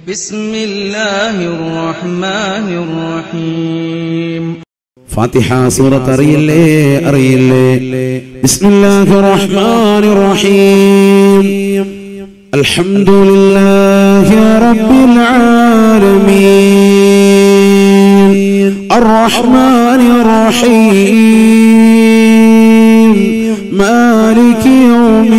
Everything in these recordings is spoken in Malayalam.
بسم الله الرحمن الرحيم ഫാത്തിഹ സൂറത്ത് അറിയില്ലേ അറിയില്ലേ ബിസ്മില്ലാഹി റഹ്മാൻ റഹീം അൽഹംദുലില്ലാഹി റബ്ബിൽ ആലമീൻ الرحمن الرحيم مالك يوم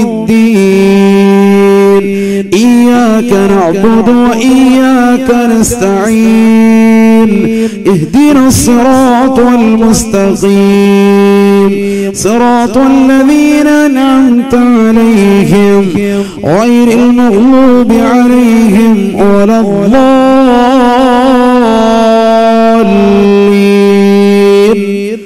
الدين إياك نعبد وإياك نستعين اهدنا الصراط المستقيم صراط الذين أنعمت عليهم غير المغلوب عليهم ولا الضالين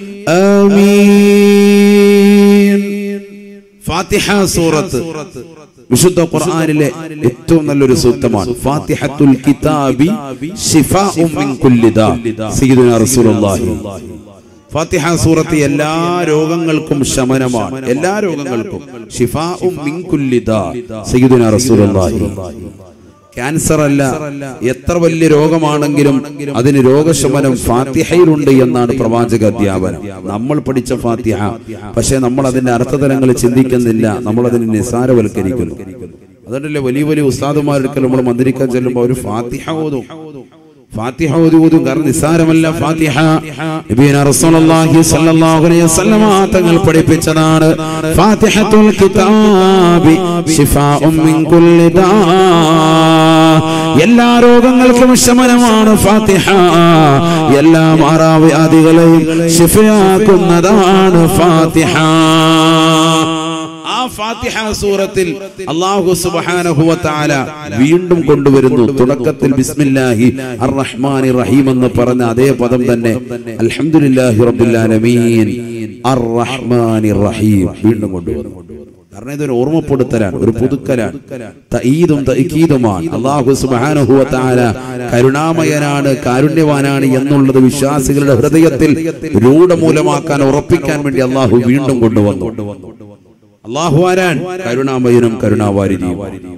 آمين ഫാത്തിഹ സൂറത്ത് വിശുദ്ധ ഖുർആനിലെ ഏറ്റവും നല്ലൊരു സൂക്തമാണ് ഫാത്തിഹത്തുൽ കിതാബി ശിഫാഉം മിൻ കുല്ലി ദാ സയ്യിദുനാ റസൂലുള്ളാഹി ഫാത്തിഹ സൂറത്ത് എല്ലാ രോഗങ്ങൾക്കും ശമനമാണ് എല്ലാ രോഗങ്ങൾക്കും ഷിഫാഉം മിൻ കുല്ലി ദാ സയ്യിദുനാ റസൂലുള്ളാഹി ക്യാൻസർ അല്ല എത്ര വലിയ രോഗമാണെങ്കിലും അതിന് രോഗശമനം ഫാത്തിഹയിലുണ്ട് എന്നാണ് പ്രവാചക അധ്യാപനം നമ്മൾ പഠിച്ച ഫാത്തിഹ പക്ഷെ നമ്മൾ അതിന്റെ അർത്ഥതലങ്ങൾ ചിന്തിക്കുന്നില്ല നമ്മൾ അതിനെ നിസാരവൽക്കരിക്കുന്നു അതുകൊണ്ടല്ലേ വലിയ വലിയ ഉസ്താദുമാരെടുക്കൽ നമ്മൾ മന്ത്രിക്കാൻ ചെല്ലുമ്പോൾ ഒരു ഫാത്തിഹ ഓതും ഫാത്തിഹ ഓതി ഓതും കാരണം നിസ്സാരമല്ല ഫാത്തിഹ നബിയന റസൂലുള്ളാഹി സ്വല്ലല്ലാഹു അലൈഹി വസല്ലമ തങ്ങൾ പഠിപ്പിച്ചതാണ് ഫാത്തിഹത്തുൽ കിതാബി ശിഫാഉം മിൻ കുല്ലി ദാ എല്ലാ രോഗങ്ങൾക്കും ശമനമാണ് ഫാത്തിഹ എല്ലാ മാറാവ്യാധികളെയും ശിഫയാക്കുന്നതാണ് ഫാത്തിഹ ആ ഫാത്തിഹ സൂറത്തിൽ അല്ലാഹു സുബ്ഹാനഹു വ തആല വീണ്ടും കൊണ്ടുവരുന്നു തുടക്കത്തിൽ ബിസ്മില്ലാഹി അർ റഹ്മാനി റഹീം എന്ന് പറഞ്ഞ അതേ പദം തന്നെ അൽഹംദുലില്ലാഹി റബ്ബിൽ ആലമീൻ അർ റഹ്മാനി റഹീം വീണ്ടും കൊണ്ടുവരുന്നു കാരണം ഇതൊരു ഓർമ്മപ്പെടുത്തലാണ് ഒരു പുതുക്കലാണ് തഈദും തഅക്കീദുമാണ് അല്ലാഹു സുബ്ഹാനഹു വ തആല കരുണാമയനാണ് കാരുണ്യവാനാണ് എന്നുള്ളത് വിശ്വാസികളുടെ ഹൃദയത്തിൽ രൂഢമൂലമാക്കാൻ ഉറപ്പിക്കാൻ വേണ്ടി അല്ലാഹു വീണ്ടും കൊണ്ടുവന്നു അള്ളാഹു ആരാൻ കരുണാമയനും കരുണാവാരിധിയും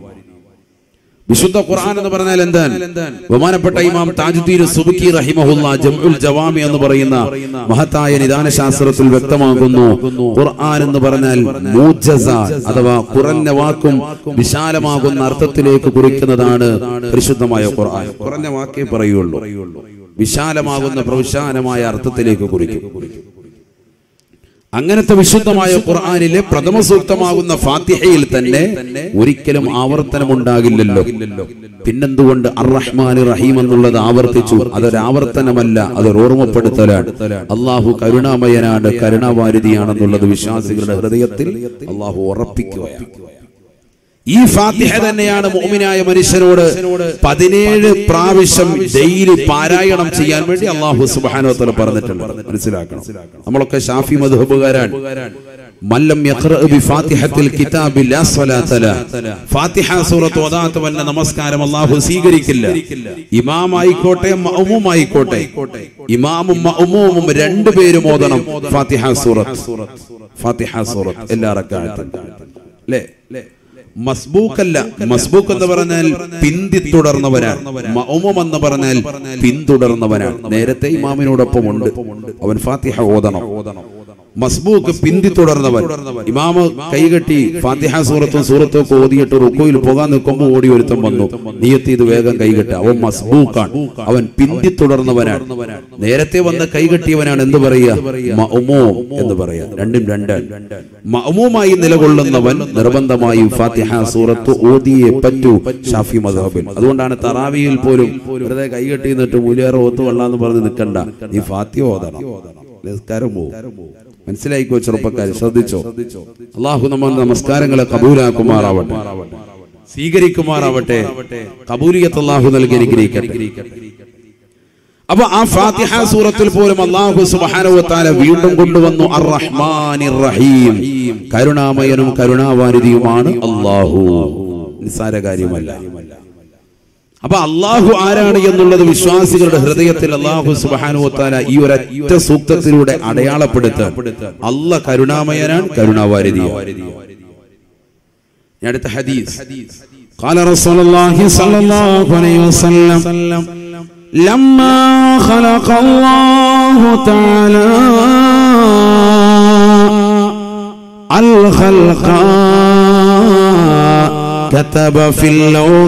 വിശുദ്ധ ഖുർആൻ എന്ന് പറഞ്ഞാൽ എന്താണ് ബഹുമാനപ്പെട്ട ഇമാം താജുദ്ദീൻ സുബുക്കി റഹിമഹുല്ല ജംഉൽ ജവാമി എന്ന് പറയുന്ന മഹത്തായ നിദാന ശാസ്ത്രത്തിൽ വ്യക്തമാകുന്നു ഖുർആൻ എന്ന് പറഞ്ഞാൽ മൂജസ അഥവാ കുറഞ്ഞ വാക്കും വിശാലമാകുന്ന അർത്ഥത്തിലേക്ക് കുറിക്കുന്നതാണ് പരിശുദ്ധമായ ഖുർആൻ കുറഞ്ഞ വാക്കേ പറയുള്ളൂ വിശാലമാകുന്ന പ്രവിശാലമായ അർത്ഥത്തിലേക്ക് കുറിക്കും അങ്ങനത്തെ വിശുദ്ധമായ ഖുർആനിലെ പ്രഥമ സൂക്തമാകുന്ന ഫാത്തിഹയിൽ തന്നെ ഒരിക്കലും ആവർത്തനം ഉണ്ടാകില്ലല്ലോ പിന്നെന്തുകൊണ്ട് അർ റഹ്മാൻ റഹീം എന്നുള്ളത് ആവർത്തിച്ചു അതൊരു ആവർത്തനമല്ല അതൊരു ഓർമ്മപ്പെടുത്തലാണ് അള്ളാഹു കരുണാമയനാണ് കരുണാവാരിധിയാണെന്നുള്ളത് വിശ്വാസികളുടെ ഹൃദയത്തിൽ അള്ളാഹു ഉറപ്പിക്കുകയാണ് ഈ ഫാത്തിഹ തന്നെയാണ് മോമിനായ മനുഷ്യനോട് പതിനേഴ് പ്രാവശ്യം ഡെയിലി പാരായണം ചെയ്യാൻ വേണ്ടി അള്ളാഹു സുബാനോത്തല പറഞ്ഞിട്ടുണ്ട് മനസ്സിലാക്കണം നമ്മളൊക്കെ ഷാഫി മധുഹബുകാരാണ് മല്ലം യഖ്റഅ ബിഫാത്തിഹത്തിൽ കിതാബിൽ ലാ സ്വലാത്ത ല ഫാത്തിഹ സൂറത്ത് ഓതാത്ത വല്ല നമസ്കാരം അല്ലാഹു സ്വീകരിക്കില്ല ഇമാം ആയിക്കോട്ടെ മഅ്മൂം ആയിക്കോട്ടെ ഇമാമും മഅ്മൂമും രണ്ടുപേരും ഓതണം ഫാത്തിഹ സൂറത്ത് ഫാത്തിഹ സൂറത്ത് എല്ലാ റക്അത്തും അല്ലേ മസ്ബൂക്കല്ല മസ്ബൂക്ക് എന്ന് പറഞ്ഞാൽ പിന്തി തുടർന്നവനാണ് മൗമം എന്ന് പറഞ്ഞാൽ പിന്തുടർന്നവനാണ് നേരത്തെ ഇമാമിനോടൊപ്പം ഉണ്ട് അവൻ ഫാത്തിഹ ഓതണം മസ്ബൂക്ക് പിന്തി തുടർന്നവൻ ഇമാമ് കൈകെട്ടി ഫാത്തിഹ സൂറത്തും സൂറത്തും ഒക്കെ ഓതിയിട്ട് റുക്കോയിൽ പോകാൻ നിൽക്കുമ്പോൾ ഓടി ഒരുത്തം വന്നു നീയത്തി ഇത് വേഗം കൈകെട്ട അവൻ മസ്ബൂക്കാണ് അവൻ പിന്തി തുടർന്നവനാണ് നേരത്തെ വന്ന് കൈകെട്ടിയവനാണ് എന്ത് പറയുക മഅ്മൂം എന്ന് പറയാ രണ്ടും രണ്ടാണ് മഅ്മൂമായി നിലകൊള്ളുന്നവൻ നിർബന്ധമായും ഫാത്തിഹ സൂറത്ത് ഓതിയെ പറ്റൂ ഷാഫി മദ്ഹബിൽ അതുകൊണ്ടാണ് തറാവിയിൽ പോലും വെറുതെ കൈകെട്ടി നിന്നിട്ട് മൂലിയാറ് ഓത്ത് കൊള്ളാന്ന് പറഞ്ഞ് നിൽക്കണ്ട നീ ഫാത്തിഹ ഓതണം നിസ്കാരം പോവും മനസ്സിലായിക്കോ ചെറുപ്പക്കാർ ശ്രദ്ധിച്ചോ അള്ളാഹു നമ്മൾ നമസ്കാരങ്ങളെ കബൂലാക്കുമാറാവട്ടെ സ്വീകരിക്കുമാറാവട്ടെ കബൂലിയത്ത് അള്ളാഹു നൽകി അനുഗ്രഹിക്കട്ടെ അപ്പൊ ആ ഫാത്തിഹ സൂറത്തിൽ പോലും അള്ളാഹു സുബാനുവത്താല വീണ്ടും കൊണ്ടുവന്നു അർ റഹ്മാനിർ റഹീം കരുണാമയനും കരുണാവാരിധിയുമാണ് അള്ളാഹു നിസ്സാര കാര്യമല്ല അപ്പൊ അള്ളാഹു ആരാണ് എന്നുള്ളത് വിശ്വാസികളുടെ ഹൃദയത്തിൽ അള്ളാഹു സുബാനുവത്താല ഈ ഒരൊറ്റ സൂക്തത്തിലൂടെ അടയാളപ്പെടുത്താൻ അല്ല കരുണാമയനാണ് കരുണാവാരിധിയാണ് ഞാൻ അടുത്ത ഹദീസ് قال رسول الله صلى الله عليه وسلم لما خلق الله تعالى الخلق كتب في اللوح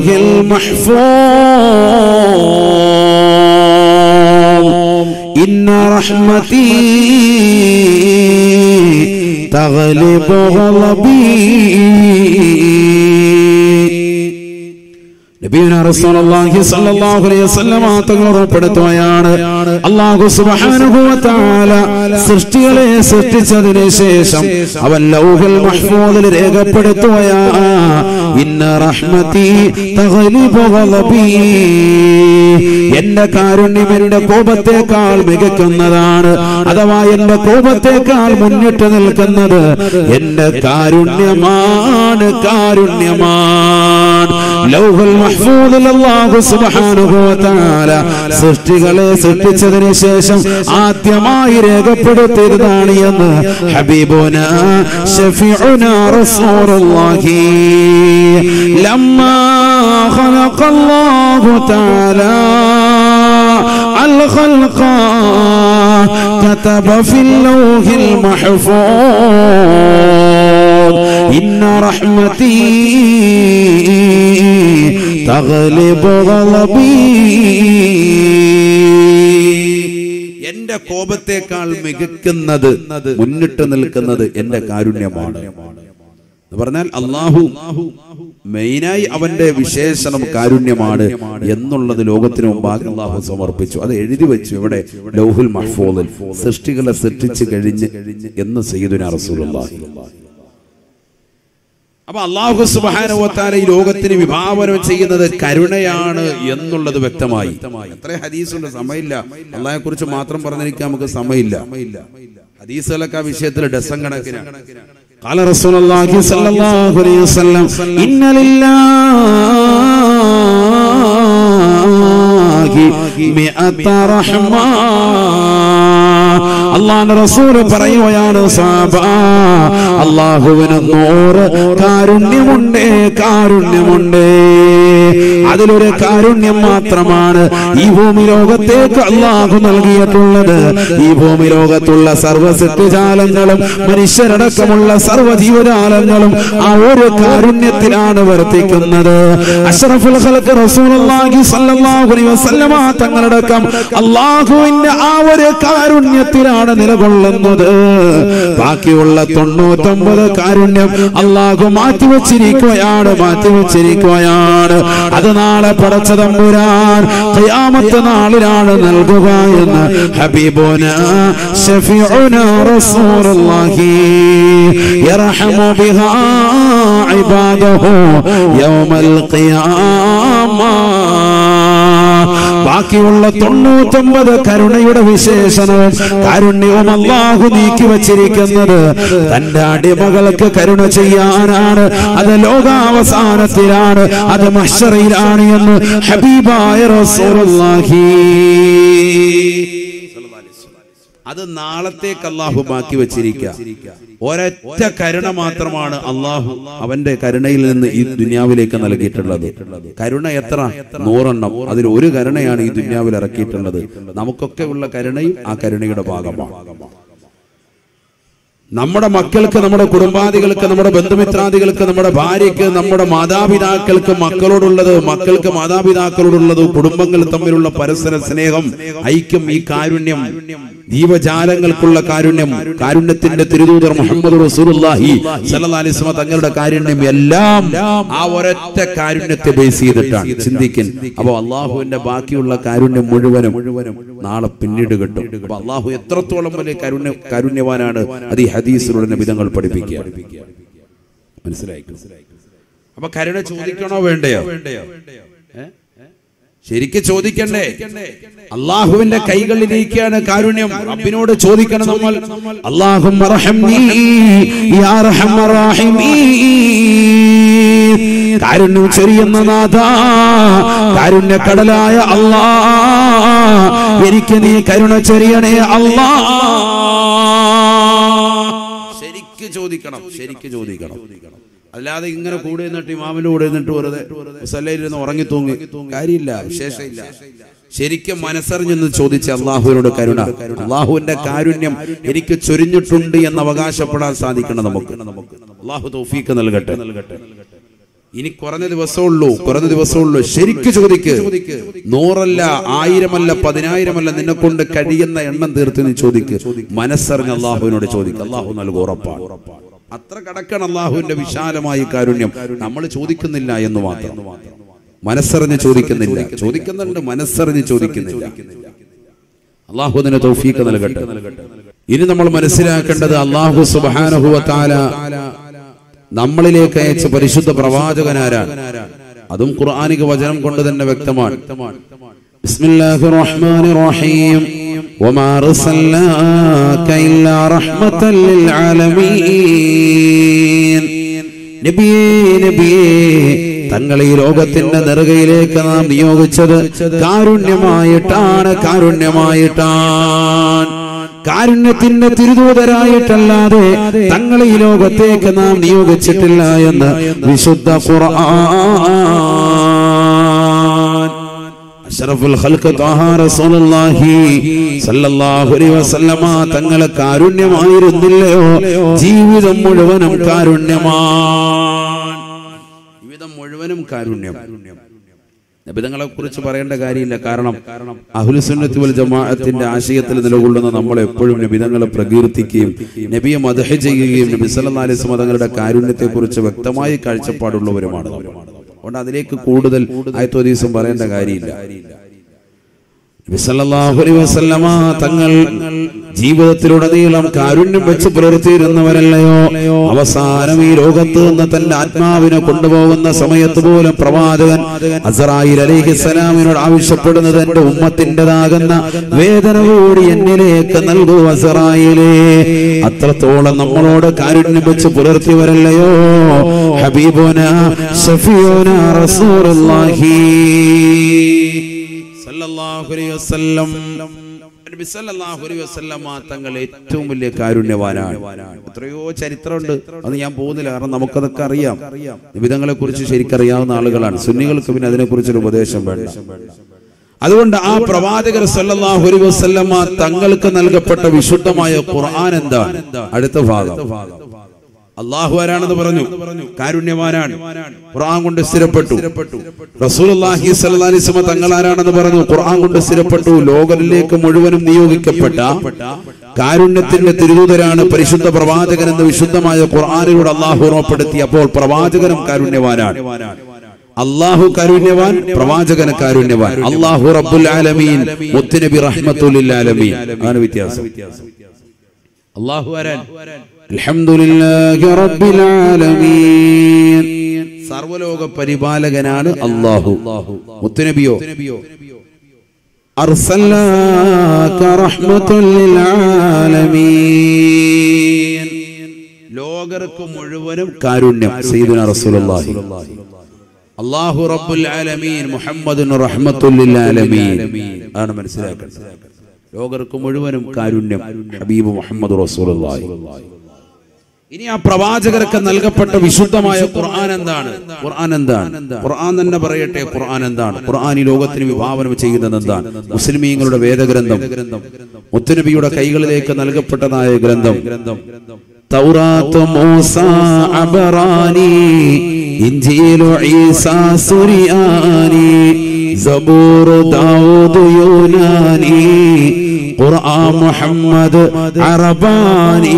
المحفوظ إن رحمتي تغلب غضبي നബിയുന റസൂലുള്ളാഹി സ്വല്ലല്ലാഹു അലൈഹി വസല്ലമ തങ്ങൾ ഉറപ്പെടുത്തുകയാണ് അല്ലാഹു സുബ്ഹാനഹു വ തആല സൃഷ്ടികളെ സൃഷ്ടിച്ചതിന് ശേഷം അവൻ ലൗഹുൽ മഹ്ഫൂദിൽ രേഖപ്പെടുത്തുകയാ ഇന്ന റഹ്മതി തഗ്ലിബു ഗളബി എന്റെ കാരുണ്യം എന്റെ കോപത്തേക്കാൾ മികക്കുന്നതാണ് അഥവാ എന്റെ കോപത്തേക്കാൾ മുന്നിട്ട് നിൽക്കുന്നത് എന്റെ കാരുണ്യമാണ് കാരുണ്യമാണ് ലൗഹുൽ മഹ്ഫൂദിൽ അല്ലാഹു സുബ്ഹാനഹു വ തആല സൃഷ്ടികളെ സൃഷ്ടിച്ചതിന് ശേഷം ആദ്യമായി രേഖപ്പെടുത്തിയതാണ് എന്ന് ഹബീബുന ഷഫീഉന റസൂലുള്ളാഹി ലമ്മാ خلق الله تعالى الخلق كتب في اللوح المحفوظ إن رحمتي تغلب غضبي എന്റെ കോപത്തേക്കാൾ മികക്കുന്നത് മുന്നിട്ട് നിൽക്കുന്നത് എന്റെ കാരുണ്യമാണ് എന്ന് പറഞ്ഞാൽ അള്ളാഹു മെയിനായി അവന്റെ വിശേഷണം കാരുണ്യമാണ് എന്നുള്ളത് ലോകത്തിന് മുമ്പാകെ അള്ളാഹു സമർപ്പിച്ചു അത് എഴുതി വെച്ചു ഇവിടെ ലൗഹുൽ മഹ്ഫൂദിൽ സൃഷ്ടികളെ സൃഷ്ടിച്ചു കഴിഞ്ഞ് എന്ന് സയ്യിദുന റസൂലുള്ളാഹി അപ്പൊ അള്ളാഹു സുബാനുവത്താല ഈ ലോകത്തിന് വിഭാവനം ചെയ്യുന്നത് കരുണയാണ് എന്നുള്ളത് വ്യക്തമായി എത്ര ഹദീസുണ്ട് സമയമില്ല അള്ളാഹിനെ കുറിച്ച് മാത്രം പറഞ്ഞിരിക്കാൻ നമുക്ക് സമയമില്ല ഹദീസുകളൊക്കെ ആ വിഷയത്തിൽ ഡസൻ കണക്കിനാണ് قال رسول الله صلى الله عليه وسلم إن لله مئة رحمة അള്ളാന്റെ റസൂല് പറയുകയാണ് സാബ അള്ളാഹുവിന് നൂറ് കാരുണ്യമുണ്ട് കാരുണ്യമുണ്ട് അതിലൊരു കാരുണ്യം മാത്രമാണ് ഈ ഭൂമി ലോകത്തേക്ക് അള്ളാഹു നൽകിയിട്ടുള്ളത് ഈ ഭൂമി ലോകത്തുള്ള സർവ്വ സൃഷ്ടിജാലങ്ങളും മനുഷ്യരടക്കമുള്ള സർവ്വ ജീവജാലങ്ങളും ആ ഒരു കാരുണ്യത്തിലാണ് വർത്തിക്കുന്നത് അഷ്റഫുൽ ഖൽഖ് റസൂലുള്ളാഹി സ്വല്ലല്ലാഹു അലൈഹി വസല്ലമ തങ്ങളടക്കം അള്ളാഹുവിന്റെ ആ ഒരു കാരുണ്യത്തിലാണ് നിലകൊള്ളുന്നത് ബാക്കിയുള്ള തൊണ്ണൂറ്റൊമ്പത് കാരുണ്യം അള്ളാഹു മാറ്റിവെച്ചിരിക്കുകയാണ് മാറ്റിവെച്ചിരിക്കുകയാണ് അത് നാളെ പടച്ച തമ്പുരാൻ ഖിയാമത്ത് നാളിലാണ് നൽകുക എന്ന് ഹബീബുന ഷഫീഉന റസൂലുള്ളാഹി യർഹമു ബിഹാ ഇബാദഹു യൗമൽ ഖിയാമ ബാക്കിയുള്ള തൊണ്ണൂറ്റൊമ്പത് കരുണയുടെ വിശേഷണവും കാരുണ്യവും അള്ളാഹു നീക്കി വച്ചിരിക്കുന്നത് തന്റെ അടിമകൾക്ക് കരുണ ചെയ്യാനാണ് അത് ലോകാവസാനത്തിലാണ് അത് മഷറയിലാണ് എന്ന് ഹബീബായ റസൂലുള്ളാഹി അത് നാളത്തേക്ക് അള്ളാഹു ബാക്കി വെച്ചിരിക്കുക ഒരൊറ്റ കരുണ മാത്രമാണ് അള്ളാഹു അവന്റെ കരുണയിൽ നിന്ന് ഈ ദുനിയാവിലേക്ക് നൽകിയിട്ടുള്ളത് കരുണ എത്ര നൂറെണ്ണം അതിൽ ഒരു കരുണയാണ് ഈ ദുനിയാവിൽ ഇറക്കിയിട്ടുള്ളത് നമുക്കൊക്കെ ഉള്ള കരുണയും ആ കരുണയുടെ ഭാഗമാണ് നമ്മുടെ മക്കൾക്ക് നമ്മുടെ കുടുംബാദികൾക്ക് നമ്മുടെ ബന്ധുമിത്രാദികൾക്ക് നമ്മുടെ ഭാര്യയ്ക്ക് നമ്മുടെ മാതാപിതാക്കൾക്ക് മക്കളോടുള്ളത് മക്കൾക്ക് മാതാപിതാക്കളോടുള്ളത് കുടുംബങ്ങൾ തമ്മിലുള്ള പരസ്പര സ്നേഹം ഐക്യം ഈ കാരുണ്യം ജീവജാലങ്ങൾക്കുള്ള കാരുണ്യം കാരുണ്യത്തിന്റെ തിരുദൂതർ മുഹമ്മദ് റസൂലുള്ളാഹി സല്ലല്ലാഹു അലൈഹി വസല്ലം തങ്ങളുടെ കാരുണ്യം എല്ലാം ആ ഒരൊറ്റ കാരുണ്യത്തെ ബേസ് ചെയ്തിട്ടാണ് ചിന്തിക്കൻ അപ്പൊ അള്ളാഹുവിന്റെ ബാക്കിയുള്ള കാരുണ്യം മുഴുവനും നാളെ പിന്നീട് കിട്ടും അപ്പൊ അള്ളാഹു എത്രത്തോളം വലിയ കാരുണ്യ കാരുണ്യവാനാണ് അത് ഈ ഹദീസിലൂടെ നബിതങ്ങൾ പഠിപ്പിക്കുക മനസ്സിലായി അപ്പൊ കരുണ ചോദിക്കണോ വേണ്ടയോ ഏ? ശരിക്ക് ചോദിക്കണ്ടേ അള്ളാഹുവിന്റെ കൈകളിലിരിക്കുകയാണ് കാരുണ്യം റബ്ബിനോട് ചോദിക്കണം നമ്മൾ അള്ളാഹും കാരുണ്യം ചെറിയുന്ന നാഥ കാരുണ്യക്കടലായ അള്ളാ എനിക്ക് നീ കരുണ ചെറിയണേ അള്ളാ ശരിക്ക് ചോദിക്കണം ശരിക്ക് ചോദിക്കണം അല്ലാതെ ഇങ്ങനെ കൂടെ നിന്നിട്ട് ഇമാമിന്റെ കൂടെ നിന്നിട്ട് വെറുതെ മുസല്ലയിരുന്ന് ഉറങ്ങി തൂങ്ങി കാര്യമില്ല വിശേഷമില്ല ശരിക്കും മനസ്സറിഞ്ഞെന്ന് ചോദിച്ച അള്ളാഹുവിനോട് കരുണ അള്ളാഹുവിന്റെ കാരുണ്യം എനിക്ക് ചൊരിഞ്ഞിട്ടുണ്ട് എന്ന് അവകാശപ്പെടാൻ സാധിക്കണം നമുക്ക് അള്ളാഹു തൗഫീക്ക് നൽകട്ടെ ഇനി കുറഞ്ഞ ദിവസമുള്ളൂ കുറഞ്ഞ ദിവസമുള്ളൂ ശരിക്ക് ചോദിക്ക് നൂറല്ല ആയിരമല്ല പതിനായിരമല്ല നിന്നെ കൊണ്ട് കഴിയുന്ന എണ്ണം തീർത്ത് നീ ചോദിക്ക് മനസ്സറിഞ്ഞ അള്ളാഹുവിനോട് ചോദിക്കുക അള്ളാഹു നൽകും ഉറപ്പാണ് അത്ര കടക്കണം അള്ളാഹുവിന്റെ വിശാലമായ കാരുണ്യം നമ്മൾ ചോദിക്കുന്നില്ല എന്ന് മാത്രം മനസ്സറിഞ്ഞ് ചോദിക്കുന്നില്ല ചോദിക്കുന്നുണ്ട് മനസ്സറിഞ്ഞ് ചോദിക്കുന്നില്ല അള്ളാഹു അതിന് തൗഫീക്ക് നൽകട്ടെ ഇനി നമ്മൾ മനസ്സിലാക്കേണ്ടത് അള്ളാഹു സുബാനഹുവ താല നമ്മളിലേക്ക് അയച്ച പരിശുദ്ധ പ്രവാചകനാരാണ് അതും ഖുർആാനിക വചനം കൊണ്ട് തന്നെ വ്യക്തമാണ് ബിസ്മില്ലാഹിർ റഹ്മാനിർ റഹീം وما أرسلناك إلا رحمة للعالمين നബിയേ നബിയേ തങ്ങൾ ഈ ലോകത്തിന്റെ നെറുകയിലേക്ക് നാം നിയോഗിച്ചത് കാരുണ്യമായിട്ടാണ് കാരുണ്യമായിട്ടാണ് കാരുണ്യത്തിന്റെ തിരുദൂതരായിട്ടല്ലാതെ തങ്ങൾ ഈ ലോകത്തേക്ക് നാം നിയോഗിച്ചിട്ടില്ല എന്ന് വിശുദ്ധ ഖുർആൻ അഷ്റഫുൽ ഖൽഖ് ത്വാഹ റസൂലുള്ളാഹി സല്ലല്ലാഹു അലൈഹി വസല്ലമ തങ്ങളെ കാരുണ്യമായിരുന്നില്ലയോ ജീവിതം മുഴുവനും കാരുണ്യമാണ് ജീവിതം മുഴുവനും കാരുണ്യം നബിതങ്ങളെ കുറിച്ച് പറയേണ്ട കാര്യമില്ല കാരണം അഹുലുസുന്നത്ത് വൽ ജമാഅത്തിന്റെ ആശയത്തിൽ നിലകൊള്ളുന്ന നമ്മൾ എപ്പോഴും നബിതങ്ങളെ പ്രകീർത്തിക്കുകയും നബിയെ മദഹ ചെയ്യുകയും നബി സല്ലല്ലാഹു അലൈഹി വസല്ലം തങ്ങളുടെ കാരുണ്യത്തെ കുറിച്ച് വ്യക്തമായ കാഴ്ചപ്പാടുള്ളവരുമാണ് നമ്മൾ. അതുകൊണ്ട് അതിലേക്ക് കൂടുതൽ ആയത്തോ ദിവസം പറയേണ്ട കാര്യമില്ല നബി സല്ലല്ലാഹു അലൈഹി വസല്ലമ തങ്ങൾ ജീവിതത്തിലുടനീളം കാരുണ്യം വെച്ച് പുലർത്തിയിരുന്നവരല്ലയോ അവസാനം ഈ ലോകത്ത് നിന്ന് തന്റെ ആത്മാവിനെ കൊണ്ടുപോകുന്ന സമയത്ത് പോലും പ്രവാചകൻ അസറായിൽ അലൈഹിസ്സലാമിനോട് ആവശ്യപ്പെടുന്നത് എന്റെ ഉമ്മത്തിൻ്റെതാകുന്ന വേദന കൂടി എന്നിലേക്ക് നൽകൂ അസറായിലേ അത്രത്തോളം നമ്മളോട് കാരുണ്യം വെച്ച് പുലർത്തിയവരല്ലയോ ഹബീബുന ഷഫിയോന റസൂലുള്ളാഹി സല്ലല്ലാഹു അലൈഹി വസല്ലം നബി സല്ലല്ലാഹു അലൈഹി വസല്ലമ തങ്ങൾ ഏറ്റവും വലിയ കാരുണ്യവാനാണ് എത്രയോ ചരിത്രമുണ്ട് അത് ഞാൻ പോകുന്നില്ല കാരണം നമുക്കതൊക്കെ അറിയാം നിബിധങ്ങളെ കുറിച്ച് ശരിക്കറിയാവുന്ന ആളുകളാണ് സുന്നികൾക്ക് പിന്നെ അതിനെക്കുറിച്ച് ഒരു ഉപദേശം വേണ്ട അതുകൊണ്ട് ആ പ്രവാചകർ സല്ലല്ലാഹു അലൈഹി വസല്ലമ തങ്ങൾക്ക് നൽകപ്പെട്ട വിശുദ്ധമായ ഖുർആൻ എന്താണ് അടുത്ത ഭാഗം അള്ളാഹു ആരാണെന്ന് പറഞ്ഞു കാരുണ്യവാനാണ് ഖുർആൻ കൊണ്ട് സ്ഥിരപ്പെട്ടു റസൂലുള്ളാഹി സ്വല്ലല്ലാഹി അലൈഹി വസല്ലം തങ്ങൾ ആരാണെന്ന് പറഞ്ഞു ഖുർആൻ കൊണ്ട് സ്ഥിരപ്പെട്ടു ലോകത്തിലേക്ക് മുഴുവനും നിയോഗിക്കപ്പെട്ട കാരുണ്യത്തിന്റെ തിരുദൂതരാണ് പരിശുദ്ധ പ്രവാചകൻ എന്ന് വിശുദ്ധമായ ഖുർആനിലൂടെ അള്ളാഹു ഓർമ്മപ്പെടുത്തി അപ്പോൾ പ്രവാചകനും കാരുണ്യവാനാണ് അള്ളാഹു കാരുണ്യവാൻ പ്രവാചകന് കാരുണ്യവാൻ അള്ളാഹു റബ്ബുൽ ആലമീൻ മുത്തുനബി റഹ്മത്തുൽ ആലമീൻ ആണ് വ്യത്യാസം അള്ളാഹു ആരാൻ അൽഹംദുലില്ലാഹി റബ്ബിൽ ആലമീൻ സർവലോക പരിപാലകനാണ് അള്ളാഹു മുത്തുനബിയോ അർസലാക റഹ്മത്തുൽ ലിൽ ആലമീൻ ലോകർക്ക് മുഴുവനും കാരുണ്യം സയ്യിദുന റസൂലുള്ളാഹി അള്ളാഹു റബ്ബുൽ ആലമീൻ മുഹമ്മദുൻ റഹ്മത്തുൽ ലിൽ ആലമീൻ ആണ് മനസ്സിലാക്കേണ്ടത് ലോകർക്ക് മുഴുവനും കാരുണ്യം ഹബീബ് മുഹമ്മദ് റസൂലുള്ളാഹി ഇനി ആ പ്രവാചകർക്ക് നൽകപ്പെട്ട വിശുദ്ധമായ ഖുർആൻ എന്താണ് ഖുർആൻ എന്താണ് ഖുർആൻ തന്നെ പറയട്ടെ ഖുർആൻ എന്താണ് ഖുർആൻ ഈ ലോകത്തിന് വിഭാവനം ചെയ്യുന്നത് എന്താണ് മുസ്ലിമീങ്ങളുടെ വേദഗ്രന്ഥം മുത്തുനബിയുടെ കൈകളിലേക്ക് നൽകപ്പെട്ടതായ ഗ്രന്ഥം തൗറാത്ത് മൂസ അബറാനി ഇഞ്ചീലു ഈസ സുരിയാനി സബൂർ ദാവൂദ് യൂനാനി ഖുർആൻ മുഹമ്മദ് അറബാനി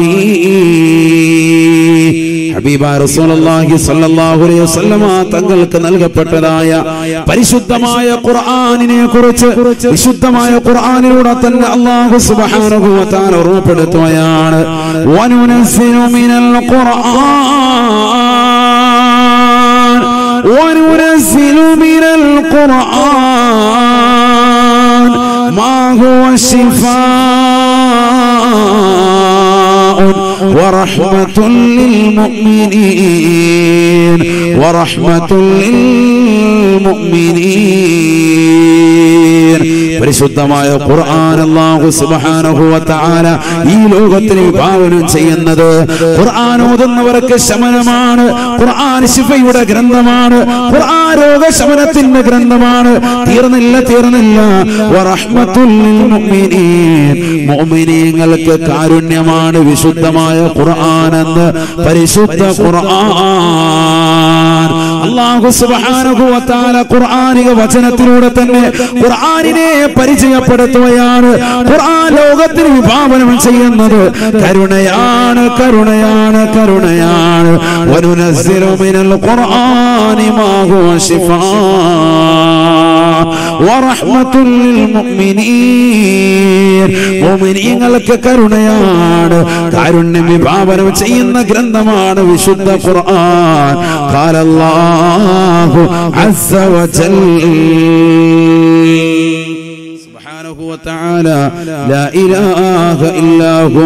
ഹബീബ റസൂലുള്ളാഹി സ്വല്ലല്ലാഹു അലൈഹി വസല്ലമ തങ്ങൾക്ക് നൽകപ്പെട്ടതായ പരിശുദ്ധമായ ഖുർആനിനെ കുറിച്ച് വിശുദ്ധമായ ഖുർആനിലൂടെ തന്നെ അല്ലാഹു സുബ്ഹാനഹു വ തആല ഓർമ്മപ്പെടുത്തുകയാണ് വനുനസ്സിലു മിനൽ ഖുർആൻ വനുനസ്സിലു മിനൽ ഖുർആൻ മാ ഹുവ ശിഫാء ورحمة للمؤمنين ورحمة للمؤمنين പരിശുദ്ധമായ ഖുർആൻ അല്ലാഹു സുബ്ഹാനഹു വ തആല ഈ ലോകത്തിന് വിഭാവനം ചെയ്യുന്നത് ഖുർആൻ ഓതുന്നവർക്ക് ശമനമാണ് ഖുർആൻ ശിഫയുടെ ഗ്രന്ഥമാണ് ഖുർആൻ രോഗശമനത്തിന്റെ ഗ്രന്ഥമാണ് തീർന്നില്ല തീർന്നില്ല വറഹ്മത്തുൽ ലിൽ മുഅ്മിനീൻ മുഅ്മിനീങ്ങൾക്ക് കാരുണ്യമാണ് വിശുദ്ധമായ ഖുർആൻ എന്ന് പരിശുദ്ധ ഖുർആൻ അല്ലാഹു സുബ്ഹാനഹു വ തആല ഖുർആനിക വചനത്തിലൂടെ തന്നെ ഖുർആനിനെ പരിചയപ്പെടുത്തുകയാണ് ഖുർആൻ ലോകത്തിന് വിഭാവനം ചെയ്യുന്നത് കരുണയാണ് കരുണയാണ് കരുണയാണ് വനുനസ്സിലു മിനൽ ഖുർആനി മാ ഹുവ ശിഫാ വറഹ്മത്തുൽ ലിൽ മുഅ്മിനീൻ മുഅ്മിനീങ്ങൾക്ക് കരുണയാണ് കാരുണ്യം വിഭാവനം ചെയ്യുന്ന ഗ്രന്ഥമാണ് വിശുദ്ധ ഖുർആൻ قال الله عز وجل سبحانه وتعالى لا إله إلا هو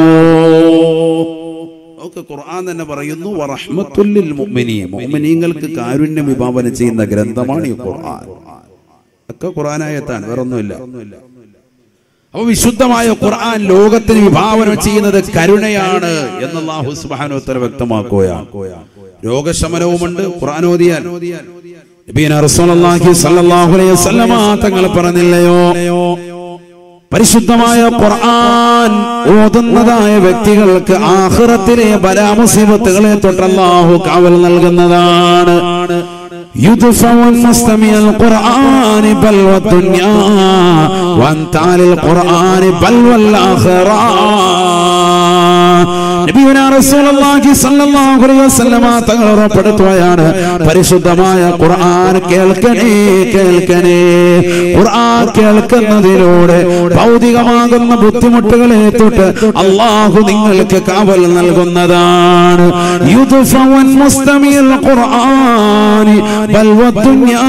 ഒക്കെ ഖുർആൻ തന്നെ പറയുന്നു വറഹ്മത്തുല്ലിൽ മുഅ്മിനീൻ മുഅ്മിനീങ്ങൾക്ക് കാരുണ്യം വിഭാവനം ചെയ്യുന്ന ഗ്രന്ഥമാണ് ഈ ഖുർആൻ ഒക്കെ ഖുർആനായത്താണ് വേറെ ഒന്നുമില്ല അപ്പൊ വിശുദ്ധമായ ഖുർആൻ ലോകത്തിന് വിഭാവനം ചെയ്യുന്നത് കരുണയാണ് എന്ന് അല്ലാഹു സുബ്ഹാനഹു വതആല വ്യക്തമാക്കുകയാണ് രോഗശമനവുമുണ്ട് ഖുർആൻ ഓതിയാൽ നബീന റസൂലുള്ളാഹി സ്വല്ലല്ലാഹു അലൈഹി വസല്ലമ തങ്ങൾ പറഞ്ഞില്ലയോ പരിശുദ്ധമായ ഖുർആൻ ഓതുന്നതായ വ്യക്തികൾക്ക് ആഖിറത്തിലെ ബലാമുസീബത്തുകളെ തൊട്ട് അല്ലാഹു കാവൽ നൽകുന്നതാണ് يدفع المستمع القرآن بل والدنيا وانتع للقرآن بل والآخرة നബിയുനാ റസൂലുള്ളാഹി സ്വല്ലല്ലാഹു അലൈഹി വസല്ലമ തങ്ങൾ ഉറപ്പെടുത്തുകയാണ് പരിശുദ്ധമായ ഖുർആൻ കേൾക്കണേ കേൾക്കണേ ഖുർആൻ കേൾക്കുന്നതിലൂടെ ഭൗതികമാകുന്ന ബുദ്ധിമുട്ടുകളെ തൊട്ട് അള്ളാഹു നിങ്ങൾക്ക് കാവൽ നൽകുന്നതാണ് യുദ്ഫവൻ മുസ്തമിൽ ഖുർആനി ബൽ വദ്ദുനിയാ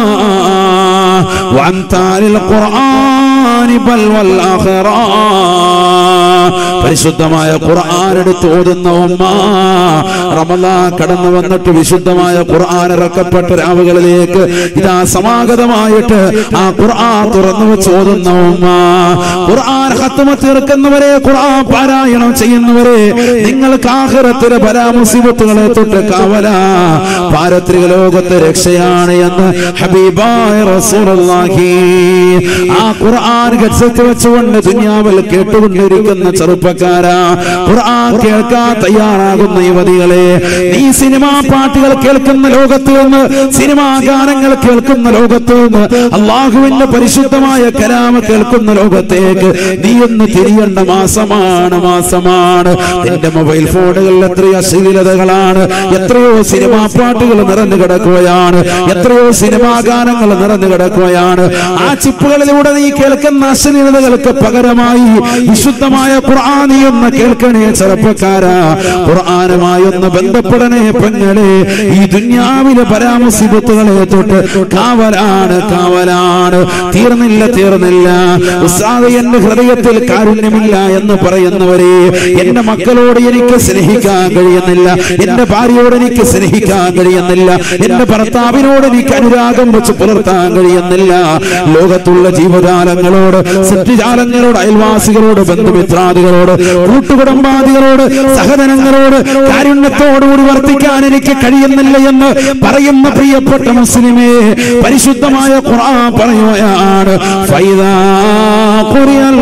വഅൻതാലിൽ ഖുർആനി ബൽ വൽ ആഖിറ പരിശുദ്ധമായ ഖുർആൻ എടുത്ത് ഓതുന്ന ഉമ്മ റമദാൻ കടന്നു വന്നിട്ട് വിശുദ്ധമായ ഖുർആൻ ഇറക്കപ്പെട്ട രാവുകളിലേക്ക് ഇതാ സമാഗതമായിട്ട് ആ ഖുർആൻ തുറന്നു വെച്ച് ഓതുന്ന ഉമ്മ ഖുർആൻ ഹത്തുമ തീർക്കുന്നവരെ ഖുർആൻ പാരായണം ചെയ്യുന്നവരെ നിങ്ങൾക്ക് ആഖിറത്തിലെ പരാമുസീബത്തുകളെ തൊട്ട് കാവല പാരത്രിക ലോകത്തെ രക്ഷയാണ് എന്ന് ഹബീബായ റസൂലുള്ളാഹി ആ ഖുർആൻ ഗഡ്സത്ത് വെച്ചുകൊണ്ട് ദുനിയാവിൽ കേട്ടുകൊണ്ടിരിക്കുന്ന ചെറുപ്പക്കാരാ ഖുർആൻ കേൾക്കാൻ തയ്യാറാകുന്ന യുവതികളെ നീ സിനിമാ പാട്ടുകൾ കേൾക്കുന്ന ലോകത്ത് നിന്ന് സിനിമാ ഗാനങ്ങൾ കേൾക്കുന്ന ലോകത്ത് നിന്ന് അള്ളാഹുവിന്റെ പരിശുദ്ധമായ കലാമ കേൾക്കുന്ന ലോകത്തേക്ക് നീ ഒന്ന് തിരിയേണ്ട മാസമാണ് മാസമാണ് നിന്റെ മൊബൈൽ ഫോണുകളിൽ എത്രയോ അശ്ലീലതകളാണ് എത്രയോ സിനിമാ പാട്ടുകൾ നിറഞ്ഞു കിടക്കുകയാണ് എത്രയോ സിനിമാ ഗാനങ്ങൾ നിറഞ്ഞു കിടക്കുകയാണ് ആ ചിപ്പുകളിലൂടെ നീ കേൾക്കുന്ന അശ്ലീലതകൾക്ക് പകരമായി വിശുദ്ധമായ ഖുർആാനി ഒന്ന് കേൾക്കണേ ചെറുപ്പക്കാരാ ഖുർആാനുമായി ഒന്ന് ബന്ധപ്പെടണേ പെങ്ങളെ ഈ ദുന്യാവിലെ പരാമസിബത്തുകളെ തൊട്ട് കാവലാണ് കാവലാണ് തീർന്നില്ല തീർന്നില്ല ഉസ്താദ് എന്റെ ഹൃദയത്തിൽ കാരുണ്യമില്ല എന്ന് പറയുന്നവരെ എന്റെ മക്കളോട് എനിക്ക് സ്നേഹിക്കാൻ കഴിയുന്നില്ല എന്റെ ഭാര്യയോട് എനിക്ക് സ്നേഹിക്കാൻ കഴിയുന്നില്ല എന്റെ ഭർത്താവിനോട് എനിക്ക് അനുരാഗം വെച്ച് പുലർത്താൻ കഴിയുന്നില്ല ലോകത്തുള്ള ജീവജാലങ്ങളോട് സത്യജാലങ്ങളോട് അയൽവാസികളോട് ബന്ധുമിത്രാദികളോട് കൂട്ടുകുടുംബാദികളോട് സഹജനങ്ങളോട് കാരുണ്യത്തോടുകൂടി വർത്തിക്കാൻ എനിക്ക് കഴിയുന്നില്ല എന്ന് പറയുന്ന പ്രിയപ്പെട്ട മുസ്ലിമേ പരിശുദ്ധമായ ഖുർആൻ പറയുകയാണ് ഫൈദാ ഖുറിയൽ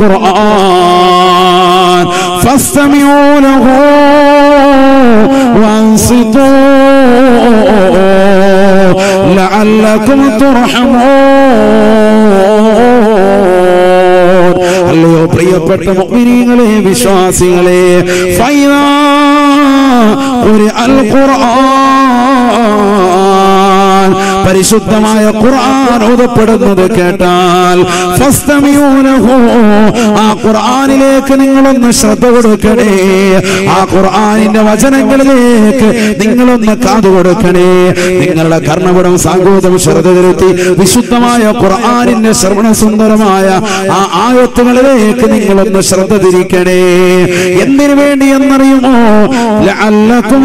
ഖുർആൻ ഫസ്തമിഊ ലഹു وانصتوا لعلكم ترحمون അല്ലയോ പ്രിയപ്പെട്ട മുഅ്മിനീങ്ങളെ വിശ്വാസികളെ ഫൈദാ ഖുർആൻ ഖുർആൻ പരിശുദ്ധമായ ഖുർആൻ ഓതപ്പെടുന്നത് കേട്ടാൽ ഫസ്തമിഊ ലഹു. ആ ഖുർആനിലേക്ക് നിങ്ങളൊന്ന് ശ്രദ്ധ കൊടുക്കണേ ആ ഖുർആനിന്റെ വചനങ്ങളിലേക്ക് നിങ്ങളൊന്ന് കാതു കൊടുക്കണേ നിങ്ങളുടെ കർണപടം സാങ്കോതം ശ്രദ്ധ തിരുത്തി വിശുദ്ധമായ ഖുർആനിന്റെ ശ്രവണസുന്ദരമായ ആ ആയത്തുകളിലേക്ക് നിങ്ങളൊന്ന് ശ്രദ്ധ തിരിക്കണേ എന്തിനു വേണ്ടി എന്നറിയുമോ ലഅല്ലക്കും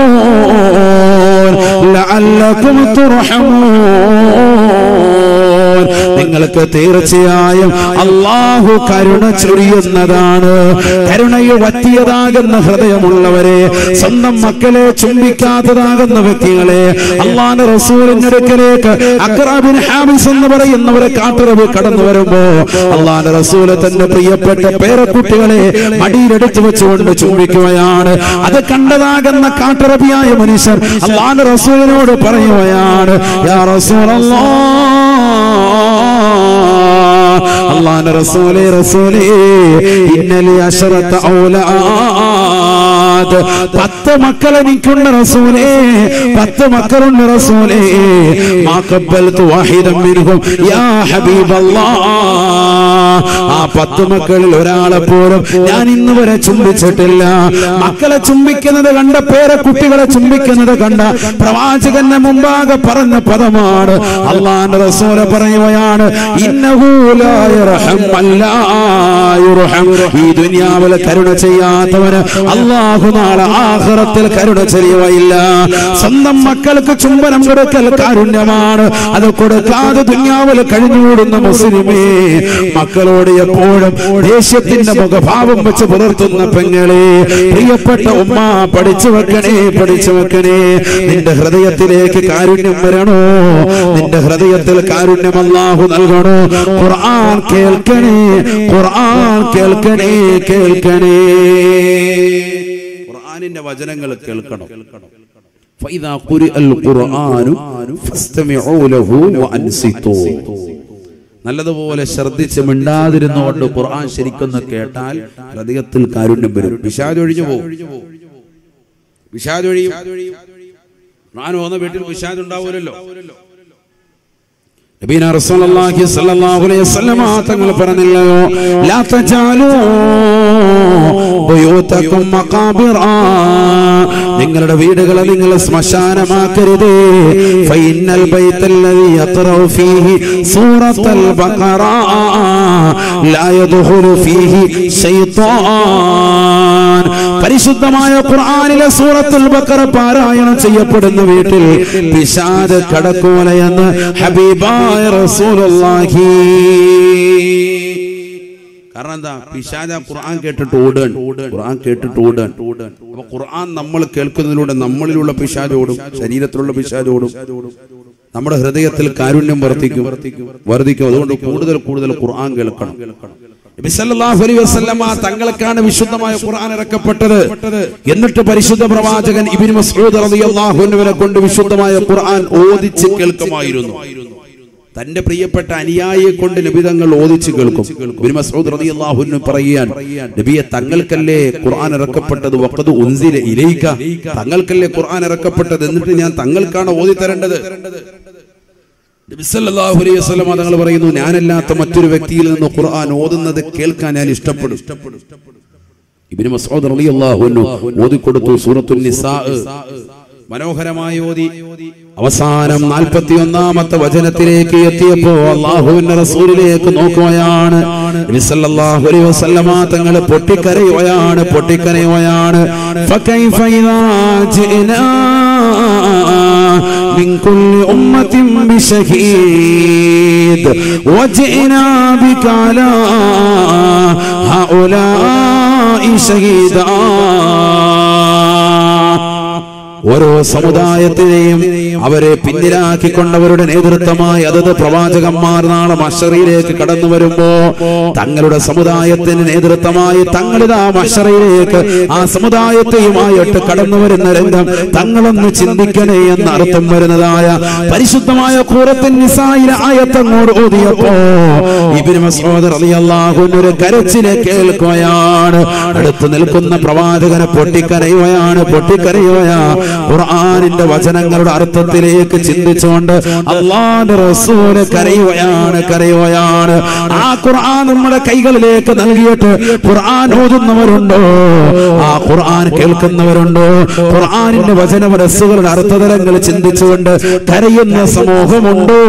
തുറഹമൂൻ ലഅല്ലക്കും തുറഹമൂൻ നിങ്ങൾക്ക് തീർച്ചയായും അള്ളാഹു കരുണ ചൊരിയുന്നതാണ് കരുണയെ വറ്റിയതാകുന്ന ഹൃദയമുള്ളവരെ സ്വന്തം മക്കളെ ചുംബിക്കാത്തതാകുന്ന വ്യക്തികളെ അള്ളാന്റെ റസൂലിന്റെ അടുക്കലേക്ക് അക്രാബിൻ ഹാമിസ് എന്ന് പറയുന്നവരെ കാട്ടുറവ് കടന്നു വരുമ്പോ അള്ളാന്റെ റസൂല് തന്റെ പ്രിയപ്പെട്ട പേരക്കുട്ടികളെ മടിയിലെടുത്തു വെച്ചുകൊണ്ട് ചുംബിക്കുകയാണ് അത് കണ്ടതാകുന്ന കാട്ടുറബിയായ മനുഷ്യൻ അള്ളാന്റെ റസൂലിനോട് പറയുകയാണ് യാ റസൂലല്ലാ അള്ളാന്റെ റസൂലേ റസൂലേ ഇന്നലെ അശറത്ത ഔലാദ് പത്ത് മക്കൾ എനിക്കുണ്ട് റസൂലേ പത്ത് മക്കളുണ്ട് റസൂലേ മാ ഖബ്ബൽതു വാഹിദൻ മിൻഹും യാ ഹബീബല്ലാഹ് ആ പത്ത് മക്കളിൽ ഒരാളെ പോലും ഞാൻ ഇന്ന് വരെ ചുംബിച്ചിട്ടില്ല മക്കളെ ചുംബിക്കുന്നത് കണ്ട പേരെ കുട്ടികളെ ചുംബിക്കുന്നത് കണ്ട പ്രവാചകന്റെ മുമ്പാകെ പറഞ്ഞ പദമാണ് അള്ളാന്റെ റസൂല പറയുകയാണ് ഇന്നഹു ലാ യർഹം അല്ലാ യുർഹം. ഈ ദുനിയാവിൽ കരുണ ചെയ്യാത്തവന് അള്ളാഹു നാളെ ആഖിറത്തിൽ കരുണ ചെയ്യുകയില്ല സ്വന്തം മക്കൾക്ക് ചുംബനം കൊടുക്കൽ കാരുണ്യമാണ് അത് കൊടുക്കാതെ ദുനിയാവിൽ കഴിഞ്ഞുകൂടുന്ന മുസ്ലിമേ മക്കളോട് എപ്പോഴും ദേഷ്യത്തിന്റെ മുഖഭാവം വെച്ച് പുലർത്തുന്ന പെങ്ങളെ പ്രിയപ്പെട്ട ഉമ്മ പഠിച്ചു വെക്കണേ പഠിച്ചു വെക്കണേ നിന്റെ ഹൃദയത്തിലേക്ക് കാരുണ്യം വരണോ നിന്റെ ഹൃദയത്തിൽ കാരുണ്യം അല്ലാഹു നൽകണോ ഖുർആൻ കേൾക്കണേ ഖുർആൻ കേൾക്കണേ കേൾക്കണേ ഖുർആനിന്റെ വചനങ്ങൾ കേൾക്കണം فإذا قرئ القرآن فاستمعوا له وأنصتوا നല്ലതുപോലെ ശ്രദ്ധിച്ച് മിണ്ടാതിരുന്നുകൊണ്ട് ഖുർആൻ ശരിക്കൊന്ന് കേട്ടാൽ ഹൃദയത്തിൽ കാരുണ്യം വരും വിഷാദ് ഒഴിഞ്ഞു പോകും വിഷാദ് ഒഴിയും ഞാൻ പോകുന്ന വീട്ടിൽ വിഷാദ് ഉണ്ടാവൂലല്ലോ നബീന റസൂലുള്ളാഹി സ്വല്ലല്ലാഹു അലൈഹി വസല്ലമ തങ്ങൾ പറഞ്ഞില്ലയോ ലാ തജാലൂ ബുയൂതകും മഖാബിറ നിങ്ങളുടെ വീടുകളെ നിങ്ങൾ ശ്മശാനമാക്കരുത് ഫൈനൽ ബൈത്തല്ലദി യഖറഉ ഫീഹി സൂറത്തുൽ ബഖറ ലാ യദ്ഖുലു ഫീഹി ശൈത്താൻ പരിശുദ്ധമായ ഖുർആനിലെ സൂറത്തുൽ ബഖറ പാരായണം ചെയ്യപ്പെടുന്ന വീട്ടിൽ പിശാദ് കടക്കൂല എന്ന് ഹബീബായ റസൂലുള്ളാഹി കാരണം എന്താ പിശാദ ഖുർആൻ കേട്ടിട്ട് ഓടാൻ ഖുർആൻ കേട്ടിട്ട് ഓടാൻ അപ്പൊ ഖുർആൻ നമ്മൾ കേൾക്കുന്നതിലൂടെ നമ്മളിലുള്ള പിശാദ് ഓടും ശരീരത്തിലുള്ള പിശാദ് ഓടും നമ്മുടെ ഹൃദയത്തിൽ കാരുണ്യം വർദ്ധിക്കും വർദ്ധിക്കും അതുകൊണ്ട് കൂടുതൽ കൂടുതൽ ഖുർആൻ കേൾക്കണം നബി സല്ലല്ലാഹു അലൈഹി വസല്ലമ തങ്ങൾക്കാണ് വിശുദ്ധമായ ഖുർആൻ ഇറക്കപ്പെട്ടത് എന്നിട്ട് പരിശുദ്ധ പ്രവാചകൻ ഇബ്നു മസ്ഊദ് റളിയല്ലാഹു അൻഹുവിനെ കൊണ്ട് വിശുദ്ധമായ ഖുർആൻ ഓദിച്ച് കേൾക്കുമായിരുന്നു തന്റെ പ്രിയപ്പെട്ട അനുയായിയെ കൊണ്ട് നബിതങ്ങൾ ഓദിച്ച് കേൾക്കും ഇബ്നു മസ്ഊദ് റളിയല്ലാഹു അൻഹു പറയാൻ നബിയെ തങ്ങൾക്കല്ലേ ഖുർആൻ ഇറക്കപ്പെട്ടത് വഖദ് ഉൻസില ഇലൈക തങ്ങൾക്കല്ലേ ഖുർആൻ ഇറക്കപ്പെട്ടത് എന്നിട്ട് ഞാൻ തങ്ങൾക്കാണ് ഓതി തരേണ്ടത് നബി സല്ലല്ലാഹു അലൈഹി വസല്ലം തങ്ങൾ പറയുന്നു ഞാനല്ലാത്ത മറ്റൊരു വ്യക്തിയിൽ നിന്ന് ഖുർആൻ ഓതുന്നത് കേൾക്കാൻ ഞാൻ ഇഷ്ടപ്പെടും ഇബ്നു മസ്ഊദ് റളിയല്ലാഹു അൻഹു ഓതി കൊടുത്തു സൂറത്തുൻ നിസാ മനോഹരമായി ഓതി അവസാനം നാൽപ്പത്തി ഒന്നാമത്തെ വചനത്തിലേക്ക് എത്തിയപ്പോ അള്ളാഹുവിന്റെ റസൂലിലേക്ക് നോക്കുകയാണ് നബി സല്ലല്ലാഹു അലൈഹി വസല്ലമ തങ്ങൾ പൊട്ടിക്കരയുകയാണ് പൊട്ടിക്കരയുകയാണ് ഫകൈഫ ഇദാ ജിനാ من كل أمة بشهيد وجئنا بك على هؤلاء شهيدا ഓരോ സമുദായത്തിനെയും അവരെ പിന്നിലാക്കിക്കൊണ്ടവരുടെ നേതൃത്വമായി അതത് പ്രവാചകന്മാർ നാളെ മഷറിയിലേക്ക് കടന്നു വരുമ്പോ തങ്ങളുടെ സമുദായത്തിന് നേതൃത്വമായി തങ്ങളിതാ മഷറിയിലേക്ക് ആ സമുദായത്തെയുമായിട്ട് കടന്നു വരുന്ന രംഗം തങ്ങളൊന്ന് ചിന്തിക്കണേ എന്ന അർത്ഥം വരുന്നതായ പരിശുദ്ധമായ കൂറത്തിൻ നിസായിലെ ആയത്തങ്ങോട് ഓതിയപ്പോ ഇബിന് മസൂദ് റളിയല്ലാഹു അൻഹു ഒരു കരച്ചിലെ കേൾക്കുകയാണ് അടുത്ത് നിൽക്കുന്ന പ്രവാചകനെ പൊട്ടിക്കരയുകയാണ് പൊട്ടിക്കരയുകയാ ഖുർആനിന്റെ വചനങ്ങളുടെ അർത്ഥത്തിലേക്ക് ചിന്തിച്ചുകൊണ്ട് അള്ളാന്റെ റസൂല് കരയുകയാണ് കരയുകയാണ് ആ ഖുർആൻ നമ്മുടെ കൈകളിലേക്ക് നൽകിയിട്ട് ഖുർആൻ ഓതുന്നവരുണ്ടോ ആ ഖുർആൻ കേൾക്കുന്നവരുണ്ടോ ഖുർആനിന്റെ വചന മനസ്സുകളുടെ അർത്ഥതലങ്ങൾ ചിന്തിച്ചുകൊണ്ട് കരയുന്ന സമൂഹമുണ്ടോ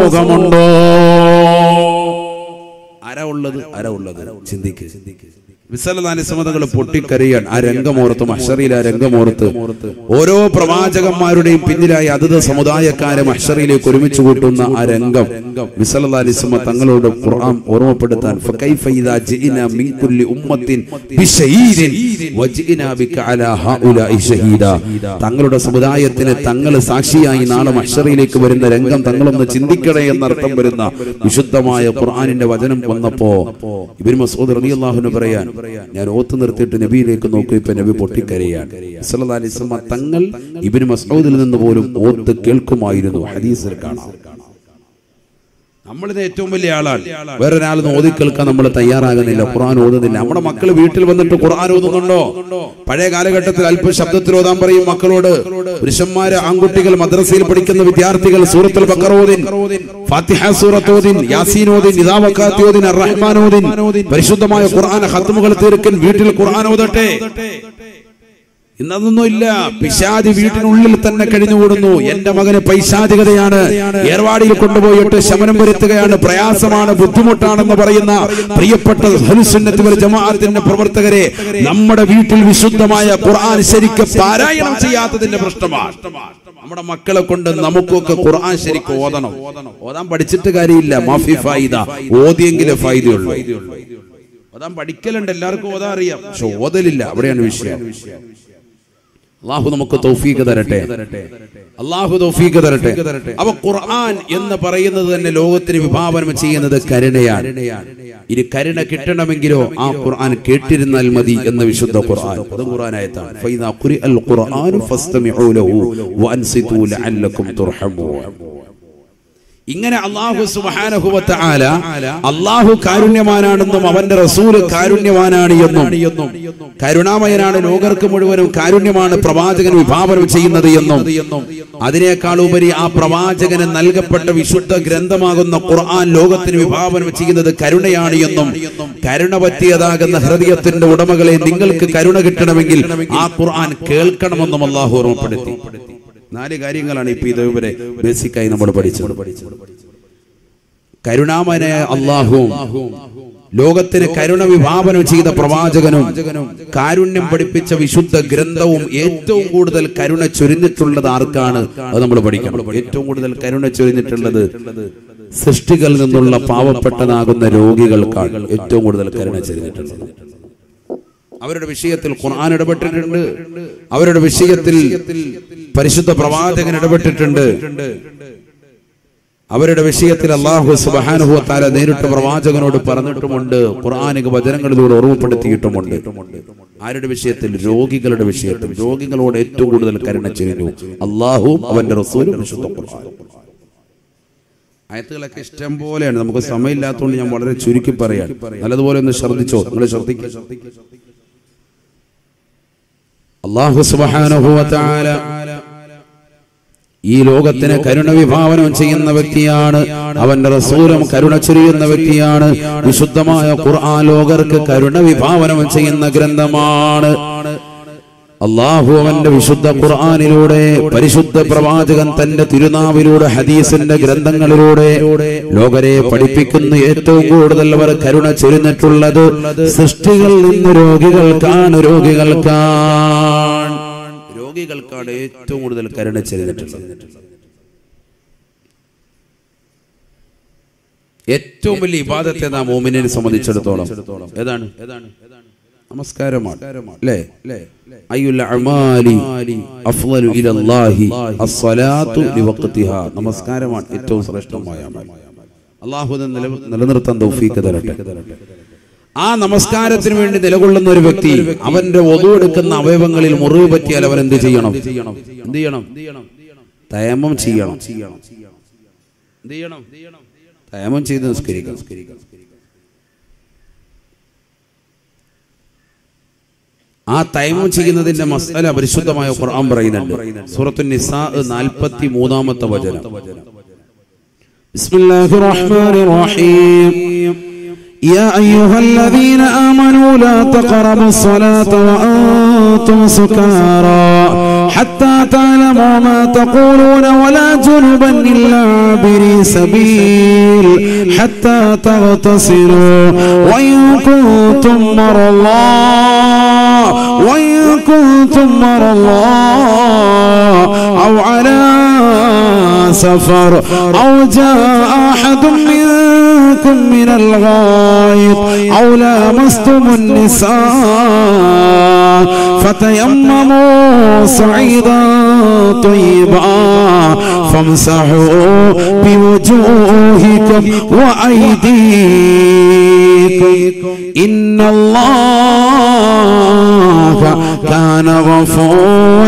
സമൂഹമുണ്ടോ ആരാ ഉള്ളത് ആരാ ഉള്ളത് ചിന്തിക്ക് വിസലനാനിസമതകൾ പൊട്ടിക്കരയാൻ ആ രംഗമോർത്ത് മഹ്ഷറിയിൽ ആ രംഗമോർത്ത് ഓരോ പ്രവാചകന്മാരുടെയും പിന്നിലായി അതത് സമുദായക്കാരെ മഹ്ഷറിയിലേക്ക് ഒരുമിച്ച് കൂട്ടുന്ന ആ രംഗം വിസലനാനിസമ തങ്ങളോട് ഖുർആൻ ഓർമ്മപ്പെടുത്താൻ ഫകൈഫ ഇദാ ജിഇനാ മിൻ കുല്ലി ഉമ്മത്തിൻ ബിശഹീദിൻ വജിഇനാ ബിക അലാ ഹഉലാഇ ഷഹീദ തങ്ങളുടെ സമുദായത്തിന് തങ്ങൾ സാക്ഷിയായി നാളെ മഹ്ഷറിയിലേക്ക് വരുന്ന രംഗം തങ്ങളൊന്ന് ചിന്തിക്കണേ എന്നർത്ഥം വരുന്ന വിശുദ്ധമായ ഖുർആനിന്റെ വചനം വന്നപ്പോ ഇബ്നു മസ്ഊദ് റളിയല്ലാഹുവിന് പറയാൻ ഞാൻ ഓത്ത് നിർത്തിയിട്ട് നബിയിലേക്ക് നോക്കി ഇപ്പൊ നബി പൊട്ടിക്കരയാണ് സല്ലല്ലാഹു അലൈഹി വസല്ലം തങ്ങൾ ഇബ്നു മസ്ഊദിൽ നിന്ന് പോലും ഓത്ത് കേൾക്കുമായിരുന്നു ഹദീസിൽ കാണാം നമ്മളിത് ഏറ്റവും വലിയ ആളാണ് വേറൊരാൾ ഓതി കേൾക്കാൻ നമ്മൾ തയ്യാറാകുന്നില്ല ഖുർആൻ ഓതുന്നില്ല നമ്മുടെ മക്കൾ വീട്ടിൽ വന്നിട്ട് ഖുർആൻ ഓതുന്നുണ്ടോ പഴയ കാലഘട്ടത്തിൽ അല്പ ശബ്ദത്തിൽ ഓതാൻ പറയും മക്കളോട് പുരുഷന്മാര് ആൺകുട്ടികൾ മദ്രസയിൽ പഠിക്കുന്ന വിദ്യാർത്ഥികൾ സൂറത്തുൽ ബക്കറ ഓതിൻ ഫാത്തിഹ സൂറത്ത് ഓതിൻ യാസീൻ ഓതിൻ നിദാവക്കാത്തി ഓതിൻ അർറഹ്മാൻ ഓതിൻ പരിശുദ്ധമായ ഖുർആൻ ഖത്മുകൾ തീർക്കൻ വീട്ടിൽ ഖുർആൻ ഓതട്ടെ ഇന്നതൊന്നും ഇല്ല പിശാദി വീട്ടിനുള്ളിൽ തന്നെ കഴിഞ്ഞുകൂടുന്നു എന്റെ മകന് പൈശാചികതയാണ് ഏർവാടിയിൽ കൊണ്ടുപോയിട്ട് ശമനം വരുത്തുകയാണ് പ്രയാസമാണ് ബുദ്ധിമുട്ടാണെന്ന് പറയുന്ന പ്രിയപ്പെട്ട ഹലുസുന്നത്തി വൽ ജമാഅത്തിന്റെ പ്രവർത്തകരെ നമ്മുടെ വീട്ടിൽ വിശുദ്ധമായ ഖുർആൻ ശരിക്ക് പാരായണം ചെയ്യാത്തതിന്റെ പ്രശ്നമാണ് നമ്മുടെ മക്കളെ കൊണ്ട് നമുക്കൊക്കെ ഖുർആൻ ശരിക്ക് ഓതണം ഓതാൻ പഠിച്ചിട്ട് കാര്യമില്ല മാഫി ഫായിദ ഓതിയെങ്കിലേ ഫായിദയുള്ളൂ ഓതാൻ പഠിക്കലുണ്ട് എല്ലാവർക്കും ഓതാൻ അറിയാം പക്ഷെ ഓതലില്ല അവിടെയാണ് വിഷയം അള്ളാഹു നമുക്ക് തൗഫീഖ് തരട്ടെ അള്ളാഹു തൗഫീഖ് തരട്ടെ അപ്പൊ ഖുർആൻ എന്ന് പറയുന്നത് തന്നെ ലോകത്തിന് വിഭാവനം ചെയ്യുന്നത് കരുണയാണ് ഇനി കരുണ കിട്ടണമെങ്കിലോ ആ ഖുർആൻ കേട്ടിരുന്നാൽ മതി എന്ന വിശുദ്ധ ഖുർആൻ അത് ഖുർആനായത്താണ് ഫൈദാ ഖുരിഅൽ ഖുർആനു ഫസ്തമിഉ ലഹു വഅൻസിതു ലഅല്ലക്കും തുർഹമൂൻ ഇങ്ങനെ അള്ളാഹു സുബാനഹുവത്ത ആല അള്ളാഹു കാരുണ്യവാനാണെന്നും അവന്റെ റസൂല് കാരുണ്യവാനാണ് എന്നും കരുണാമയനാണ് ലോകർക്ക് മുഴുവനും കാരുണ്യമാണ് പ്രവാചകൻ വിഭാവനം ചെയ്യുന്നത് എന്നും അതിനേക്കാൾ ഉപരി ആ പ്രവാചകന് നൽകപ്പെട്ട വിശുദ്ധ ഗ്രന്ഥമാകുന്ന ഖുർആൻ ലോകത്തിന് വിഭാവനം ചെയ്യുന്നത് കരുണയാണ് എന്നും കരുണ പറ്റിയതാകുന്ന ഹൃദയത്തിന്റെ ഉടമകളെ നിങ്ങൾക്ക് കരുണ കിട്ടണമെങ്കിൽ ആ ഖുർആൻ കേൾക്കണമെന്നും അള്ളാഹു ഓർമ്മപ്പെടുത്തി നാല് കാര്യങ്ങളാണ് ഇപ്പൊ ഇതുവരെ ബേസിക്കായി നമ്മൾ പഠിച്ചത് കരുണാമനായ അള്ളാഹുവും ലോകത്തിന് കരുണ വിഭാവനം ചെയ്ത പ്രവാചകനും കാരുണ്യം പഠിപ്പിച്ച വിശുദ്ധ ഗ്രന്ഥവും ഏറ്റവും കൂടുതൽ കരുണ ചൊരിഞ്ഞിട്ടുള്ളത് ആർക്കാണ് അത് നമ്മൾ പഠിക്കണം ഏറ്റവും കൂടുതൽ കരുണ ചൊരിഞ്ഞിട്ടുള്ളത് സൃഷ്ടികളിൽ നിന്നുള്ള പാവപ്പെട്ടതാകുന്ന രോഗികൾക്കാണ് ഏറ്റവും കൂടുതൽ കരുണ ചൊരിഞ്ഞിട്ടുള്ളത് അവരുടെ വിഷയത്തിൽ ഖുർആൻ ഇടപെട്ടിട്ടുണ്ട് അവരുടെ വിഷയത്തിൽ പരിശുദ്ധ പ്രവാചകൻ ഇടപെട്ടിട്ടുണ്ട് അവരുടെ വിഷയത്തിൽ അള്ളാഹു സുബാനുഭവത്താല നേരിട്ട് പ്രവാചകനോട് പറഞ്ഞിട്ടുമുണ്ട് ഖുർആാനിക വചനങ്ങളിലൂടെ ഓർമ്മപ്പെടുത്തിയിട്ടുമുണ്ട് ആരുടെ വിഷയത്തിൽ രോഗികളുടെ വിഷയത്തിൽ രോഗികളോട് ഏറ്റവും കൂടുതൽ കരുണ ചെയ്യുന്നു അള്ളാഹുവും അവന്റെ റസൂലും വിശുദ്ധ ഖുർആൻ ആയത്തുകളൊക്കെ ഇഷ്ടം പോലെയാണ് നമുക്ക് സമയമില്ലാത്തതുകൊണ്ട് ഞാൻ വളരെ ചുരുക്കി പറയാം നല്ലതുപോലെ ഒന്ന് ശ്രദ്ധിച്ചോ നിങ്ങൾ ശ്രദ്ധിക്കുക അള്ളാഹു സുബാനുഭവത്താല ഈ ലോകത്തിന് കരുണ വിഭാവനം ചെയ്യുന്ന വ്യക്തിയാണ് അവന്റെ റസൂലും കരുണ ചൊരിയുന്ന വ്യക്തിയാണ് വിശുദ്ധമായ ഖുർആൻ ലോകർക്ക് കരുണ വിഭാവനം ചെയ്യുന്ന ഗ്രന്ഥമാണ് അള്ളാഹു അവന്റെ വിശുദ്ധ ഖുർആാനിലൂടെ പരിശുദ്ധ പ്രവാചകൻ തന്റെ തിരുനാവിലൂടെ ഹദീസിന്റെ ഗ്രന്ഥങ്ങളിലൂടെ ലോകരെ പഠിപ്പിക്കുന്ന ഏറ്റവും കൂടുതൽ അവർ കരുണ ചൊരിഞ്ഞിട്ടുള്ളത് സൃഷ്ടികളിൽ നിന്ന് രോഗികൾക്കാണ് രോഗികൾക്കാണ് രോഗികൾക്കാണ് ഏറ്റവും കൂടുതൽ കരുണ ചൊരിഞ്ഞിട്ടുള്ളത് ഏറ്റവും വലിയ ഇബാദത്തെ നാം മോമിനെ സംബന്ധിച്ചിടത്തോളം ഏതാണ് നമസ്കാരമാണ് അല്ലേ അയ്യുൽ അമാലി അഫ്ളലു ഇലല്ലാഹി അസ്സലാത്തു ലിവഖ്തിഹാ നമസ്കാരമാണ് ഏറ്റവും ശ്രേഷ്ഠമായ അമൽ അല്ലാഹു ഇത് നില- നിലനിർത്താൻ തൗഫീഖ് തരട്ടെ ആ നമസ്കാരത്തിന് വേണ്ടി നിലകൊള്ളുന്ന ഒരു വ്യക്തി അവന്റെ ഒതു എടുക്കുന്ന അവയവങ്ങളിൽ മുറിവ് പറ്റിയാൽ അവൻ എന്ത് ചെയ്യണം എന്ത് ചെയ്യണം തയമം ചെയ്യണം എന്ത് ചെയ്യണം തയമം ചെയ്ത് നിസ്കരിക്കണം ആ തൈമം ചെയ്യുന്നതിന്റെ മസാല പരിശുദ്ധമായ ഖുർആൻ പറയുന്നുണ്ട് സൂറത്തു നിസാ നാൽപ്പത്തി മൂന്നാമത്തെ വചനം ബിസ്മില്ലാഹിർ റഹ്മാനിർ റഹീം يا أيها الذين آمنوا لا تقربوا الصلاة وأنتم سكارى حتى تعلموا ما تقولون ولا جنبا إلا عابري سبيل حتى تغتسلوا وإن كنتم مرضى وإن كنتم مرضى أو على سفر أو جاء أحد منكم من الغائط أو لامستم النساء فتيمموا صعيدا طيبا فامسحوا بوجوهكم وأيديكم إن الله كان غفورا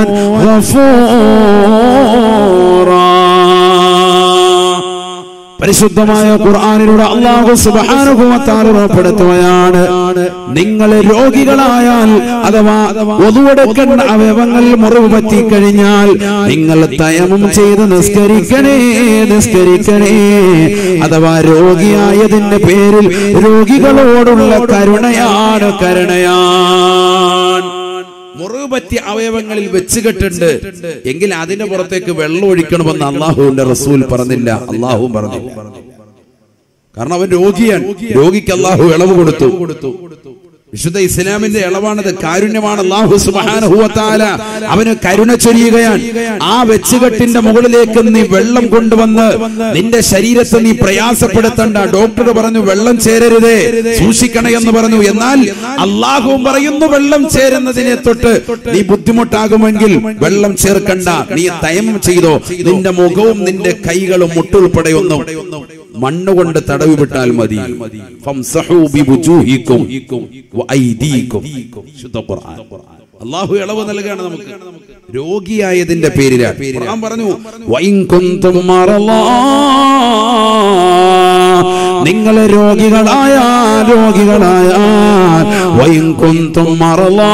غفورا പരിശുദ്ധമായ ഖുർആാനിലൂടെ അള്ളാഹു സുബാനുഭവത്താൽ ഉറപ്പെടുത്തുകയാണ് നിങ്ങൾ രോഗികളായാൽ അഥവാ ഒതുവെടുക്കേണ്ട അവയവങ്ങളിൽ മുറിവ് പറ്റിക്കഴിഞ്ഞാൽ നിങ്ങൾ തയമം ചെയ്ത് നിസ്കരിക്കണേ നിസ്കരിക്കണേ അഥവാ രോഗിയായതിന്റെ പേരിൽ രോഗികളോടുള്ള കരുണയാണ് കരുണയാണ് മുറിവ് പറ്റിയ അവയവങ്ങളിൽ വെച്ച് കെട്ടുണ്ട് എങ്കിൽ അതിന്റെ പുറത്തേക്ക് വെള്ളം ഒഴിക്കണമെന്ന് അള്ളാഹുവിന്റെ റസൂൽ പറഞ്ഞില്ല അള്ളാഹുവും പറഞ്ഞില്ല കാരണം അവൻ രോഗിയാണ് രോഗിക്ക് അള്ളാഹു ഇളവ് കൊടുത്തു വിശുദ്ധ ഇസ്ലാമിന്റെ ഇളവാണത് കാരുണ്യമാണ് അള്ളാഹു സുബാനുഭവത്താല അവന് കരുണ ചൊരിയുകയാണ് ആ വെച്ചുകെട്ടിന്റെ മുകളിലേക്ക് നീ വെള്ളം കൊണ്ടുവന്ന് നിന്റെ ശരീരത്തെ നീ പ്രയാസപ്പെടുത്തണ്ട ഡോക്ടർ പറഞ്ഞു വെള്ളം ചേരരുതേ സൂക്ഷിക്കണേ എന്ന് പറഞ്ഞു എന്നാൽ അള്ളാഹുവും പറയുന്നു വെള്ളം ചേരുന്നതിനെ തൊട്ട് നീ ബുദ്ധിമുട്ടാകുമെങ്കിൽ വെള്ളം ചേർക്കണ്ട നീ തയമം ചെയ്തോ നിന്റെ മുഖവും നിന്റെ കൈകളും മുട്ടുൾപ്പെടെയൊന്നും മണ്ണ് കൊണ്ട് തടവി വിട്ടാൽ മതി ഫംസഹൂ ബിവുജൂഹിക്കും വഅയ്ദീക്കും. ശുദ്ധ ഖുർആൻ. അള്ളാഹു ഇളവ് നൽകുകയാണ് നമുക്ക് രോഗിയായതിന്റെ പേരിലാണ് ഖുർആൻ പറഞ്ഞു വൈൻ കുന്തും മറളാ. നിങ്ങൾ രോഗികളായ രോഗികളായ വൈൻ കുന്തും മറളാ.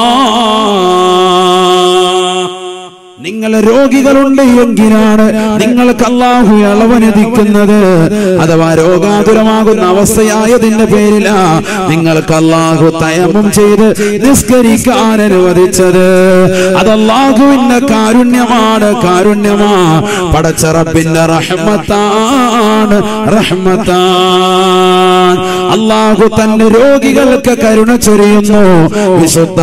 നിങ്ങൾ രോഗികളുണ്ട് എങ്കിലാണ് നിങ്ങൾക്ക് അള്ളാഹു ഇളവനുദിക്കുന്നത് അഥവാ രോഗാതുരമാകുന്ന അവസ്ഥയായതിന്റെ പേരിലാ നിങ്ങൾക്ക് അള്ളാഹു തയമം ചെയ്ത് നിസ്കരിക്കാൻ അനുവദിച്ചത് അത് അള്ളാഹുവിന്റെ കാരുണ്യമാണ് കാരുണ്യമാ പടച്ചറബിന്റെ റഹ്മത്താണ് റഹ്മത്താൻ അള്ളാഹു തന്റെ രോഗികൾക്ക് കരുണ ചൊരിയുന്നു വിശുദ്ധ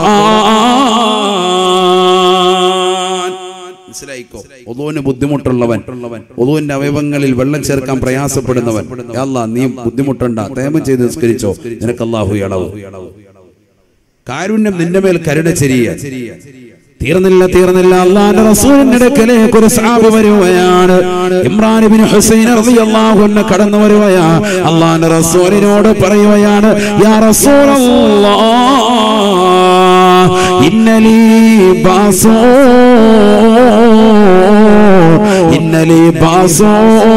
ഖുർആൻ മനസ്സിലായിക്കോ ഒതുവിന് ബുദ്ധിമുട്ടുള്ളവൻ ഒതുവിന്റെ അവയവങ്ങളിൽ വെള്ളം ചേർക്കാൻ പ്രയാസപ്പെടുന്നവൻ യാ അല്ലാ നീ ബുദ്ധിമുട്ടണ്ട തേമം ചെയ്ത് നിസ്കരിച്ചോ നിനക്ക് അല്ലാഹു ഇളവ് കാരുണ്യം നിന്റെ മേൽ കരുണ ചെരിയ തീർന്നില്ല തീർന്നില്ല അള്ളാന്റെ റസൂലിന്റെ അടുക്കലേക്ക് ഒരു സാബ് വരുകയാണ് ഇമ്രാൻ ബിൻ ഹുസൈൻ റളിയല്ലാഹു അൻഹു കടന്നു വരുകയാ അള്ളാന്റെ റസൂലിനോട് പറയുകയാണ് യാ റസൂലല്ലാഹ് ഇന്നലീ ബാസോ ഇന്നലീ ബാസോ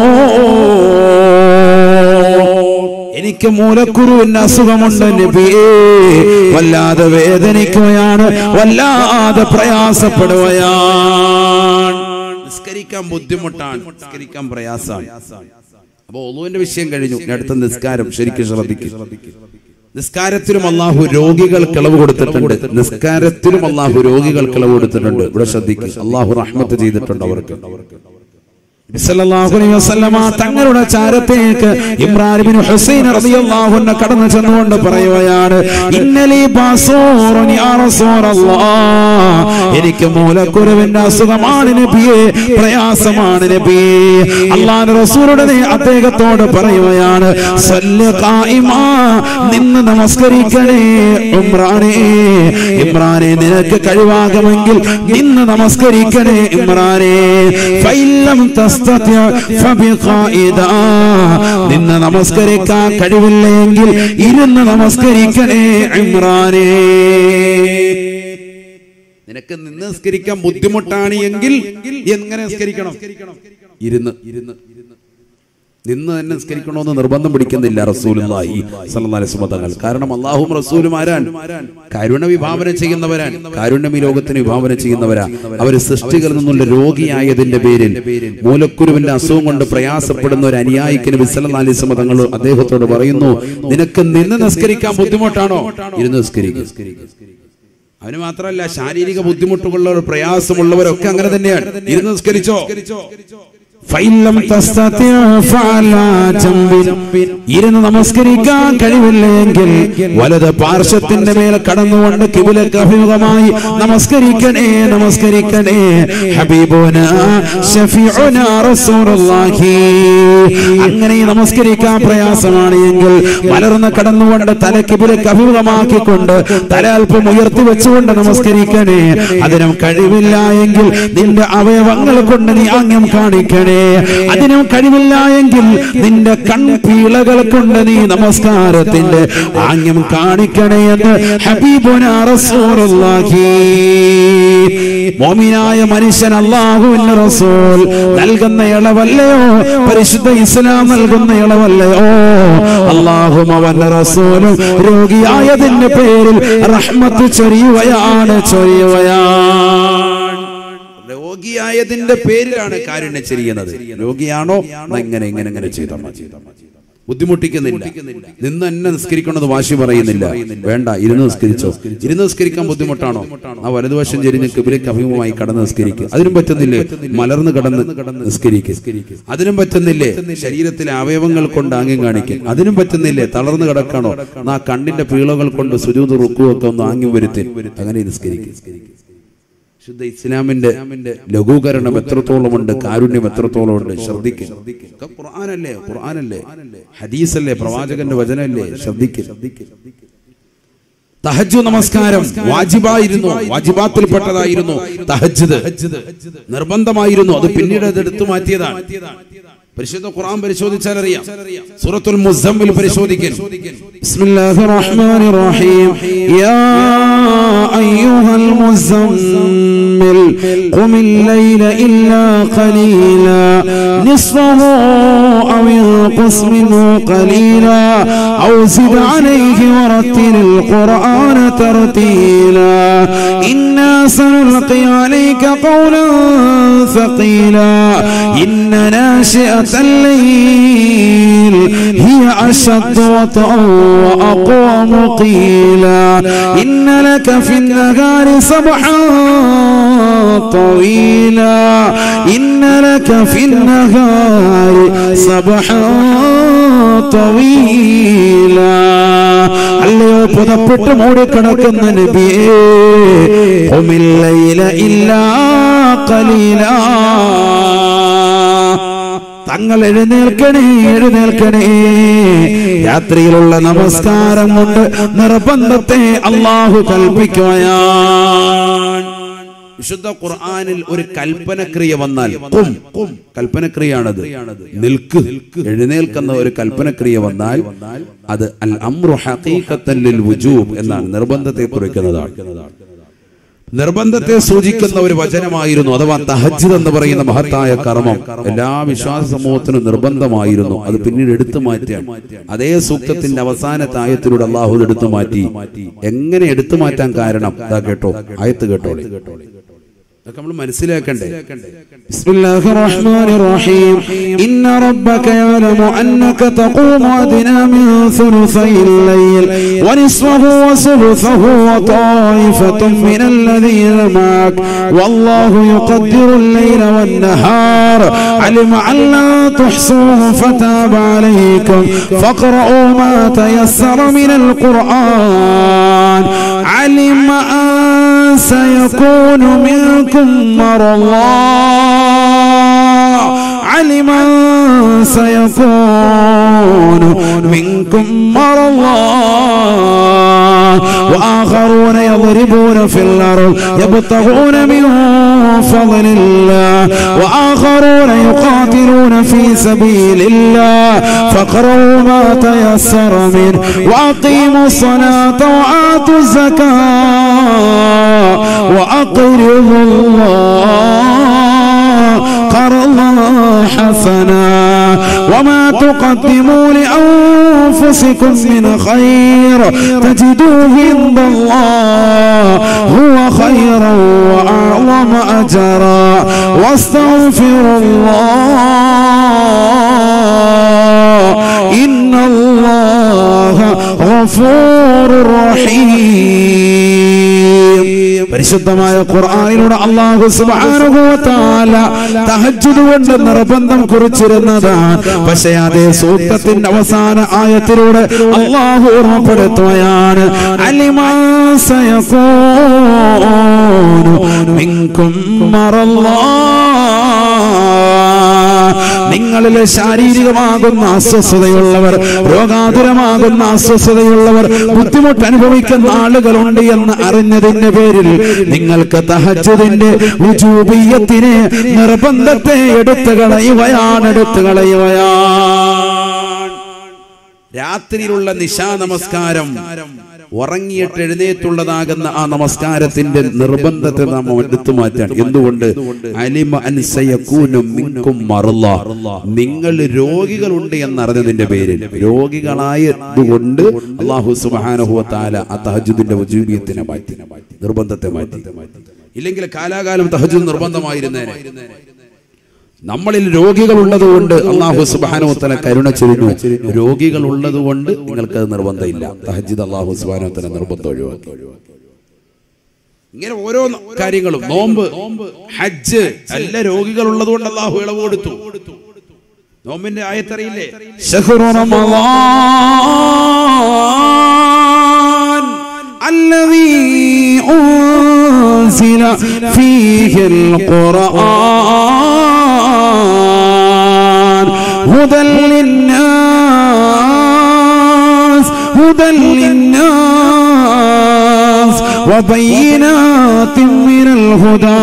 എനിക്ക് മൂലക്കുരുവിന്റെ അസുഖമുണ്ട് നബിയേ വല്ലാതെ വേദനിക്കുകയാണ് വല്ലാതെ പ്രയാസപ്പെടുകയാണ് നിസ്കരിക്കാൻ ബുദ്ധിമുട്ടാണ് നിസ്കരിക്കാൻ പ്രയാസമാണ് അപ്പൊ ഒളുവിന്റെ വിഷയം കഴിഞ്ഞു ഇനി അടുത്ത നിസ്കാരം ശരിക്കും ശ്രദ്ധിക്കും നിസ്കാരത്തിലും അള്ളാഹു രോഗികൾക്ക് ഇളവ് കൊടുത്തിട്ടുണ്ട് നിസ്കാരത്തിലും അള്ളാഹു രോഗികൾക്ക് ഇളവ് കൊടുത്തിട്ടുണ്ട് ഇവിടെ ശ്രദ്ധിക്കും അള്ളാഹു റഹ്മത്ത് ചെയ്തിട്ടുണ്ട് അവർക്ക് സല്ലല്ലാഹു അലൈഹി വസല്ലമ തങ്ങളുടെ ചാരത്തേക്ക് ഇമ്രാൻ ബിൻ ഹുസൈൻ റളിയല്ലാഹു അൻഹു കടന്നു ചെന്നുകൊണ്ട് പറയുകയാണ് ഇന്നലി ബാസൂറുൻ യാ റസൂലല്ലാഹ് എനിക്ക് മൂലക്കുരുവിന്റെ അസുഖമാണ് നബിയെ പ്രയാസമാണ് നബിയെ അള്ളാഹുവിന്റെ റസൂലുടെ നേ- അദ്ദേഹത്തോട് പറയുകയാണ് സല്ല് ഖായിമാ നിന്ന് നമസ്കരിക്കണേ ഇമ്രാനെ ഇമ്രാനെ നിനക്ക് കഴിവാകുമെങ്കിൽ നിന്ന് നമസ്കരിക്കണേ ഇമ്രാനെ ഫൈലം തസ്തത്യ ഫബിഖായിദാ. നിന്ന് നമസ്കരിക്കാൻ കഴിവില്ലെങ്കിൽ ഇരുന്ന് നമസ്കരിക്കണേ ഇമ്രാനെ നിനക്ക് നിന്ന് നിസ്കരിക്കാൻ ബുദ്ധിമുട്ടാണ് എങ്കിൽ എങ്ങനെ നിസ്കരിക്കണം ഇരുന്ന് ഇരുന്ന് നിന്ന് തന്നെ നിസ്കരിക്കണമെന്ന് നിർബന്ധം പിടിക്കുന്നില്ല റസൂലുള്ളാഹി സ്വല്ലല്ലാഹി അലൈഹി വസല്ലം തങ്ങൾ കാരണം അള്ളാഹും റസൂലും ആരാൻ കരുണ വിഭാവനം ചെയ്യുന്നവരാൻ കാരുണ്യം ഈ ലോകത്തിന് വിഭാവനം ചെയ്യുന്നവരാ അവര് സൃഷ്ടികളിൽ നിന്നുള്ള രോഗിയായതിന്റെ പേരിൽ മൂലക്കുരുവിന്റെ അസുഖം കൊണ്ട് പ്രയാസപ്പെടുന്ന ഒരു അനുയായിക്ക് നബി സല്ലല്ലാഹി അലൈഹി വസല്ലം തങ്ങൾ അദ്ദേഹത്തോട് പറയുന്നു നിനക്ക് നിന്ന് നിസ്കരിക്കാൻ ബുദ്ധിമുട്ടാണോ ഇരുന്ന് നിസ്കരിക്കും അവന് മാത്രമല്ല ശാരീരിക ബുദ്ധിമുട്ടുകളുള്ള പ്രയാസമുള്ളവരൊക്കെ അങ്ങനെ തന്നെയാണ് ഇരുന്ന് നിസ്കരിച്ചോ ഫൈലം തസ്തത്യ ഫഅലാ ജംബിൻ. ഇരുന്ന് നമസ്കരിക്കാൻ കഴിവില്ലെങ്കിൽ വലത് പാർശ്വത്തിന്റെ മേൽ കടന്നുകൊണ്ട് കിബിലക്ക് അഭിമുഖമായി നമസ്കരിക്കണേ നമസ്കരിക്കണേ ഹബീബുന ഷഫീഉന റസൂലുള്ളാഹി അങ്ങനെ നമസ്കരിക്കാൻ പ്രയാസമാണ് എങ്കിൽ മലർന്ന് കടന്നുകൊണ്ട് തല കിബിലക്ക് അഭിമുഖമാക്കിക്കൊണ്ട് തല അല്പം ഉയർത്തി വെച്ചുകൊണ്ട് നമസ്കരിക്കണേ അതിനും കഴിവില്ല എങ്കിൽ നിന്റെ അവയവങ്ങൾ കൊണ്ട് നീ ആംഗ്യം കാണിക്കണേ അതിനും കഴിവില്ല എങ്കിൽ നിന്റെ കൺപീളകൾ കൊണ്ട് നീ നമസ്കാരത്തിന്റെ ആംഗ്യം കാണിക്കണേ എന്ന് ഹബീബുന റസൂലുള്ളാഹി മോമിനായ മനുഷ്യൻ അള്ളാഹുവിന്റെ റസൂൽ നൽകുന്ന ഇളവല്ലയോ പരിശുദ്ധ ഇസ്ലാം നൽകുന്ന ഇളവല്ലയോ അള്ളാഹും അവന്റെ റസൂലും രോഗിയായതിന്റെ പേരിൽ റഹ്മത്ത് ചൊരിയുകയാണ് ചൊരിയുകയാണ് രോഗിയായതിന്റെ പേരിലാണ് കാരുണ്യം ചെയ്യുന്നത് രോഗിയാണോ എന്നാ ഇങ്ങനെ ഇങ്ങനെ ഇങ്ങനെ ചെയ്താൽ മതി ബുദ്ധിമുട്ടിക്കുന്നില്ല നിന്ന് തന്നെ നിസ്കരിക്കണമെന്ന് വാശി പറയുന്നില്ല വേണ്ട ഇരുന്ന് നിസ്കരിച്ചോ ഇരുന്ന് നിസ്കരിക്കാൻ ബുദ്ധിമുട്ടാണോ ആ വലതുവശം ചെരിഞ്ഞ് കിബിലേക്ക് അഭിമുഖമായി കടന്ന് നിസ്കരിക്കുക അതിനും പറ്റുന്നില്ലേ മലർന്ന് കടന്ന് നിസ്കരിക്കുക അതിനും പറ്റുന്നില്ലേ ശരീരത്തിലെ അവയവങ്ങൾ കൊണ്ട് ആംഗ്യം കാണിക്കും അതിനും പറ്റുന്നില്ലേ തളർന്ന് കിടക്കണോ ആ കണ്ണിന്റെ പീളകൾ കൊണ്ട് സുരൂത് റുക്കുവൊക്കെ ഒന്ന് ആംഗ്യം വരുത്തി അങ്ങനെ നിസ്കരിക്കും ശുദ്ധ ഇസ്ലാമിന്റെ ലഘൂകരണം എത്രത്തോളം ഉണ്ട് കാരുണ്യം എത്രത്തോളം ഉണ്ട് ശ്രദ്ധിക്കും ഒക്കെ ഖുർആനല്ലേ ഖുർആനല്ലേ ഹദീസല്ലേ പ്രവാചകന്റെ വചനല്ലേ ശ്രദ്ധിക്കും തഹജു നമസ്കാരം വാജിബായിരുന്നു വാജിബാത്തിൽപ്പെട്ടതായിരുന്നു തഹജ്ജുദ് നിർബന്ധമായിരുന്നു അത് പിന്നീട് അത് എടുത്തു മാറ്റിയതാണ് പരിശുദ്ധ ഖുർആൻ പരിശോധിച്ചാൽ അറിയാം സൂറത്തുൽ മുസമ്മിൽ പരിശോധിക്കാൻ بسم الله الرحمن الرحيم يا أيها المزمل قم الليل إلا قليلا نصفه أو انقص منه قليلا أو زد عليه ورتل القرآن ترتيلا إنا سنلقي عليك قولا ثقيلا إن ناشئة الليل هي أشد وطئا وأقوم قيلا إن لك في النهار سبحا طويلا إن لك في النهار سبحا طويلا അല്ലയോ പുതപ്പെട്ട് മൂടിക്കിടക്കുന്ന നബിയേ ഒമില്ലയില ഇല്ലാ കലീല തങ്ങൾ എഴുന്നേൽക്കണേ എഴുന്നേൽക്കണേ രാത്രിയിലുള്ള നമസ്കാരം കൊണ്ട് നിർബന്ധത്തെ അള്ളാഹു കൽപ്പിക്കുകയാണ് വിശുദ്ധ ഖുർആനിൽ ഒരു കൽപ്പനക്രിയ വന്നാൽ കും കും കൽപ്പനക്രിയാണത് നിൽക്ക് എഴുന്നേൽക്കുന്ന ഒരു കൽപ്പനക്രിയ വന്നാൽ അത് അൽ അമ്രു ഹഖീഖത്തൻ ലിൽ വുജൂബ് എന്നാണ് നിർബന്ധത്തെ കുറിക്കുന്നതാണ് നിർബന്ധത്തെ സൂചിക്കുന്ന ഒരു വചനമായിരുന്നു അഥവാ തഹജ്ജുദ് എന്ന് പറയുന്ന മഹത്തായ കർമ്മം എല്ലാ വിശ്വാസ സമൂഹത്തിനും നിർബന്ധമായിരുന്നു അത് പിന്നീട് എടുത്തു മാറ്റാൻ അതേ സൂക്തത്തിന്റെ അവസാനത്തെ ആയത്തിലൂടെ അള്ളാഹു ഇത് എടുത്തു മാറ്റി എങ്ങനെ എടുത്തു മാറ്റാൻ കാരണം ഇതാ കേട്ടോ ആയത്ത് കേട്ടോളെ ഇതൊക്കെ നമ്മൾ മനസ്സിലാക്കണ്ടേ بسم الله الرحمن الرحيم إن ربك يعلم أنك تقوم أدنى من ثلثي الليل ونصفه وثلثه وطائفة من الذين معك والله يقدر الليل والنهار علم أن لا تحصوه فتاب عليكم فاقرؤوا ما تيسر من القرآن علم أن سيكون منكم مرضى علم أن سيكون منكم مرضى وآخرون يضربون في الأرض يبتغون من فضل الله وآخرون يقاتلون في سبيل الله فاقروا ما تيسر منه وأقيموا الصلاة وآتوا الزكاة وأقرضوا الله قرضا حسنا وما تقدموا لأنفسكم من خير تجدوه عند الله هو خيرا وأعظم أجرا واستغفروا الله إن الله غفور رحيم പരിശുദ്ധമായ ഖുർആനിലൂടെ അള്ളാഹു സുബ്ഹാനഹു വ തആല തഹജ്ജുദ് കൊണ്ട് നിർബന്ധം കുറിച്ചിരുന്നതാണ് പക്ഷേ അതേ സൂക്തത്തിന്റെ അവസാന ആയത്തിലൂടെ അള്ളാഹു ഓർമ്മപ്പെടുത്തുകയാണ് അലിമാ സയകൂനു മിൻകും മറല്ലാ നിങ്ങളിൽ ശാരീരികമാകുന്ന അസ്വസ്ഥതയുള്ളവർ രോഗാതുരമാകുന്ന അസ്വസ്ഥതയുള്ളവർ ബുദ്ധിമുട്ട് അനുഭവിക്കുന്ന ആളുകളുണ്ട് എന്ന് അറിഞ്ഞതിന്റെ പേരിൽ നിങ്ങൾക്ക് തഹജുദിന്റെ ഉജൂബിയത്തിനെ നിർബന്ധത്തെ എടുത്തു കളയുകയാണ് എടുത്തു കളയുകയാണ് രാത്രിയിലുള്ള നിശാ നമസ്കാരം ഉറങ്ങിയിട്ട് എഴുന്നേറ്റുള്ളതാകുന്ന ആ നമസ്കാരത്തിന്റെ നിർബന്ധത്തെ നാം എടുത്തു മാറ്റാൻ എന്തുകൊണ്ട് അലിമ അൻസയകൂനു മിൻകും മറല്ല നിങ്ങൾ രോഗികളുണ്ട് എന്നറിഞ്ഞതിന്റെ പേരിൽ രോഗികളായതുകൊണ്ട് അള്ളാഹു സുബ്ഹാനഹു വ തആല ആ തഹജ്ജുദിന്റെ വജൂബിയത്തിനെ മാറ്റി നിർബന്ധത്തെ മാറ്റി ഇല്ലെങ്കിൽ കാലാകാലം തഹജ്ജുദ് നിർബന്ധമായിരുന്നേനെ നമ്മളിൽ രോഗികൾ ഉള്ളതുകൊണ്ട് അള്ളാഹു സുബാനോത്തല കരുണ ചൊരിഞ്ഞു രോഗികൾ ഉള്ളതുകൊണ്ട് നിങ്ങൾക്ക് അത് നിർബന്ധമില്ല തഹജിദ് അള്ളാഹു സുബാനോത്തല നിർബന്ധം ഒഴിവാക്കി ഇങ്ങനെ ഓരോ ന- കാര്യങ്ങളും നോമ്പ് ഹജ്ജ് എല്ലാ രോഗികൾ ഉള്ളതുകൊണ്ട് അള്ളാഹു ഇളവ് കൊടുത്തു നോമ്പിന്റെ ആയത്തറിയില്ലേ شهر رمضان الذي أنزل فيه القرآن هدى للناس هدى للناس وبينات من الهدى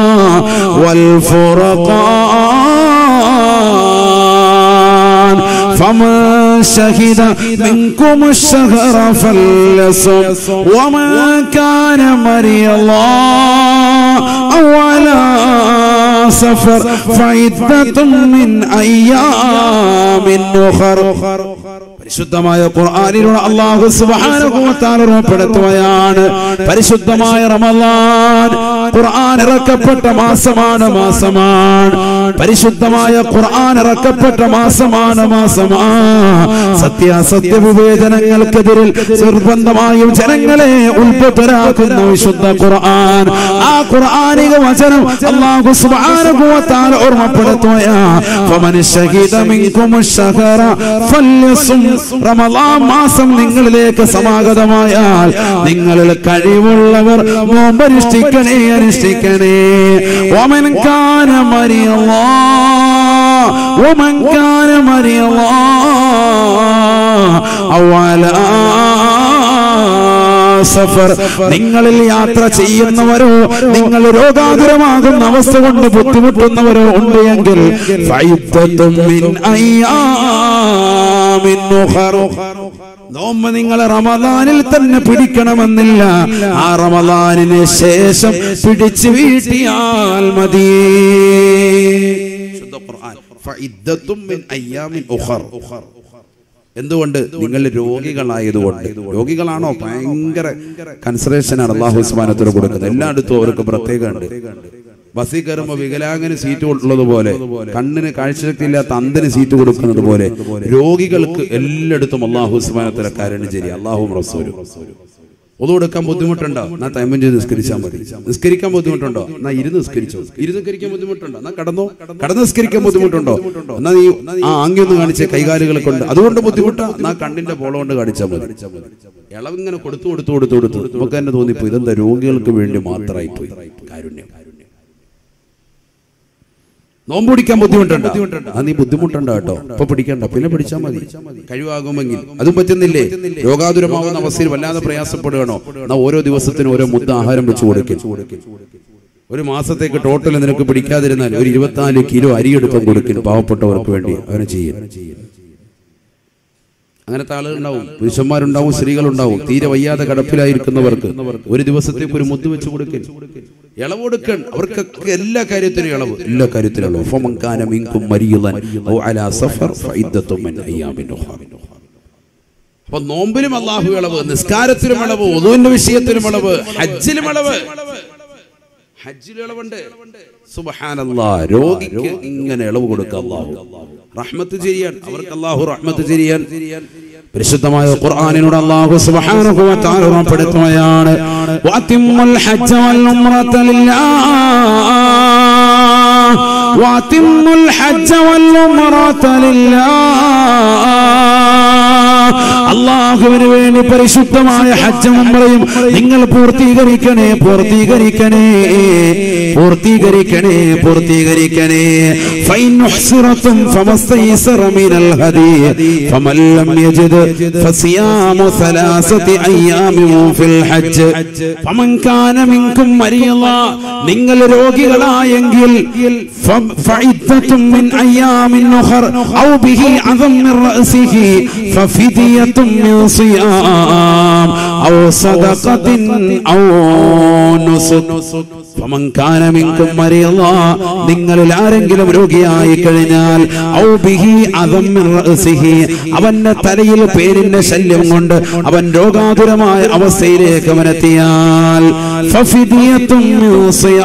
والفرقان فمن شهد منكم الشهر فليصم ومن كان مريضا أو على سفر فعدة من أيام أخر പരിശുദ്ധമായ ഖുർആനിലൂടെ അല്ലാഹു സുബ്ഹാനഹു വ തആല ഓർമ്മപ്പെടുത്തുകയാണ് പരിശുദ്ധമായ റമളാൻ ഖുർആൻ ഇറക്കപ്പെട്ട മാസമാണ് മാസമാണ് പരിശുദ്ധമായ ഖുർആൻ ഇറക്കപ്പെട്ട മാസമാണ് മാസമാണ് സത്യാസത്യ വിവേചനങ്ങൾക്കെതിരിൽ നിർബന്ധമായും ജനങ്ങളെ ഉത്ഭുതരാക്കുന്ന വിശുദ്ധ ഖുർആൻ ആ ഖുർആനിക വചനം അല്ലാഹു സുബ്ഹാനഹു വ തആല ഓർമ്മപ്പെടുത്തുകയാണ് ഫമൻ ശഹീദ മിൻകും അശ്ശഹറ ഫല്യസും റമളാൻ മാസം നിങ്ങളിലേക്ക് സമാഗതമായാൽ നിങ്ങളിൽ കഴിവുള്ളവർ നോമ്പനുഷ്ഠിക്കണേ അനുഷ്ഠിക്കണേ ഒമൻ കാന മരിയല്ലാ ഒമൻ കാന മരിയല്ലാ അവല സഫർ നിങ്ങളിൽ യാത്ര ചെയ്യുന്നവരോ നിങ്ങൾ രോഗാതുരമാകുന്ന അവസ്ഥ കൊണ്ട് ബുദ്ധിമുട്ടുന്നവരോ ഉണ്ട് എങ്കിൽ ഫൈദ്ദത്തും മിൻ അയ്യാമിൻ ഉഖർ. നോമ്പ് നിങ്ങൾ റമദാനിൽ തന്നെ പിടിക്കണമെന്നില്ല ആ റമദാനിന് ശേഷം പിടിച്ചു വീട്ടിയാൽ മതി ശുദ്ധ ഖുർആൻ ഫഇദ്ദത്തും മിൻ അയ്യാമിൻ ഉഖർ എന്തുകൊണ്ട് നിങ്ങൾ രോഗികളായതുകൊണ്ട് രോഗികളാണോ ഭയങ്കര കൺസിഡറേഷനാണ് അള്ളാഹു ഉസ്മാനത്തോട് കൊടുക്കുന്നത് എല്ലായിടത്തും അവർക്ക് പ്രത്യേകമുണ്ട് ബസ്സിൽ കയറുമ്പോൾ വികലാംഗന് സീറ്റ് ഉള്ളതുപോലെ കണ്ണിന് കാഴ്ചശക്തി ഇല്ലാത്ത അന്തന് സീറ്റ് കൊടുക്കുന്നത് പോലെ രോഗികൾക്ക് എല്ലായിടത്തും അള്ളാഹു ഉസ്മാനത്തിലെ കാര്യം ശരി അള്ളാഹു റസൂലും ഒതുകൊടുക്കാൻ ബുദ്ധിമുട്ടുണ്ടോ എന്നാ തൈമം ചെയ്ത് നിസ്കരിച്ചാൽ മതി നിസ്കരിക്കാൻ ബുദ്ധിമുട്ടുണ്ടോ എന്നാ ഇരുന്ന് നിസ്കരിച്ചോ ഇരുന്ന് നിസ്കരിക്കാൻ ബുദ്ധിമുട്ടുണ്ടോ എന്നാ കടന്നോ കടന്ന് നിസ്കരിക്കാൻ ബുദ്ധിമുട്ടുണ്ടോ എന്നാ നീ ആ ആംഗ്യൊന്ന് കാണിച്ച കൈകാലുകളെ കൊണ്ട് അതുകൊണ്ട് ബുദ്ധിമുട്ടാ എന്നാ കണ്ണിന്റെ പോള കൊണ്ട് കാണിച്ചാൽ മതി ഇളവിങ്ങനെ കൊടുത്തു കൊടുത്തു കൊടുത്തു കൊടുത്തു നമുക്ക് തന്നെ തോന്നിപ്പോ ഇതെന്താ രോഗികൾക്ക് വേണ്ടി മാത്രമായി പോയി കാരുണ്യം നോമ്പ് പിടിക്കാൻ ബുദ്ധിമുട്ടുണ്ടോ ആ നീ ബുദ്ധിമുട്ടുണ്ടോ കേട്ടോ ഇപ്പൊ പിടിക്കണ്ട പിന്നെ പിടിച്ചാൽ മതി കഴിവാകുമെങ്കിൽ അതും പറ്റുന്നില്ലേ രോഗാതുരമാവുന്ന അവസ്ഥയിൽ വല്ലാതെ പ്രയാസപ്പെടുകയാണോ എന്നാ ഓരോ ദിവസത്തിനും ഓരോ മുദ്ദ ആഹാരം വെച്ച് കൊടുക്കും ഒരു മാസത്തേക്ക് ടോട്ടൽ നിനക്ക് പിടിക്കാതിരുന്നാൽ ഒരു ഇരുപത്തിനാല് കിലോ അരിയെടുത്തും കൊടുക്കും പാവപ്പെട്ടവർക്ക് വേണ്ടി അവനെ ചെയ്യും അങ്ങനത്തെ ആളുകളുണ്ടാവും പുരുഷന്മാരുണ്ടാവും സ്ത്രീകളുണ്ടാവും തീരെ വയ്യാതെ കടപ്പിലായിരിക്കുന്നവർക്ക് ഒരു ദിവസത്തേക്ക് ഒരു മുദ്ദ് വെച്ച് കൊടുക്കൽ ഇളവ് കൊടുക്കൻ അവർക്കൊക്കെ എല്ലാ കാര്യത്തിനും ഇളവ് എല്ലാ കാര്യത്തിനും ഇളവ് ഫമൻ കാന മിൻകും മരിയളൻ ഔ അലാ സഫർ ഫഇദ്ദത്തും മിൻ അയ്യാമിൻ ഉഖ്റ. അപ്പൊ നോമ്പിലും അള്ളാഹു ഇളവ് നിസ്കാരത്തിലും ഇളവ് ഒതുവിന്റെ വിഷയത്തിലും ഇളവ് ഹജ്ജിലും ഇളവ് ഹജ്ജിൽ ഇളവുണ്ട് സുബ്ഹാനല്ലാ രോഗിക്ക് ഇങ്ങനെ ഇളവ് കൊടുക്കുക അള്ളാഹു റഹ്മത്ത് ചെയ്യാൻ അവർക്ക് അള്ളാഹു റഹ്മത്ത് ചെയ്യാൻ പരിശുദ്ധമായ ഖുർആനിനോട് അല്ലാഹു സുബ്ഹാനഹു വ തആല ഉറപ്പെടുത്തുകയാണ് വഅതിമ്മുൽ ഹജ്ജ വൽ ഉംറത ലില്ലാഹ് വഅതിമ്മുൽ ഹജ്ജ വൽ ഉംറത ലില്ലാഹ് അള്ളാഹുവിന് വേണ്ടി പരിശുദ്ധമായ ഹജ്ജും ഉംറയും നിങ്ങൾ പൂർത്തീകരിക്കണേ പൂർത്തീകരിക്കണേ പൂർത്തീകരിക്കണേ പൂർത്തീകരിക്കണേ ഫൈൻ ഉഹ്സിറത്തും ഫമസ്തൈസറ മിനൽ ഹദി ഫമൻ ലം യജിദ് ഫസിയാമു സലാസതി അയ്യാമിൻ ഫിൽ ഹജ്ജ് ഫമൻ കാന മിൻകും മരിയള നിങ്ങൾ രോഗികളായെങ്കിൽ ഫ- ഫഇദ്ദത്തും മിൻ അയ്യാമിൻ ഉഖർ ഔ ബിഹി അദം മിൻ റഅസിഹി ففدية من صيام أو صدقة أو نسك فمن كان منكم مريضا നിങ്ങളിൽ ആരെങ്കിലും രോഗിയായി കഴിഞ്ഞാൽ ഔ ബിഹി അദം മിൻ റഅസിഹി അവന്റെ തലയിൽ പേരിന്റെ ശല്യം കൊണ്ട് അവൻ രോഗാതുരമായ അവസ്ഥയിലേക്ക് അവനെത്തിയാൽ ഫഫിദിയത്തും മിൻ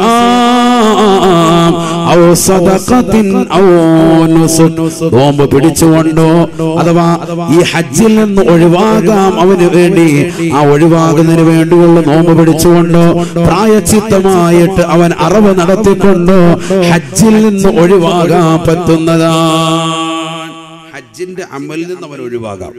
സിയാം ഔ സദഖത്തിൻ ഔ നുസുക് നോമ്പ് പിടിച്ചുകൊണ്ടോ അഥവാ ഈ ഹജ്ജിൽ നിന്ന് ഒഴിവാകാം അവന് വേണ്ടി ആ ഒഴിവാകുന്നതിന് വേണ്ടിയുള്ള നോമ്പ് പിടിച്ചുകൊണ്ടോ പ്രായച്ചിത്തമായിട്ട് അവൻ അറിവ് നടത്തിക്കൊണ്ടോ ഹജ്ജിൽ നിന്ന് ഒഴിവാകാൻ പറ്റുന്നതാണ് ഹജ്ജിന്റെ അമലിൽ നിന്ന് അവൻ ഒഴിവാകാം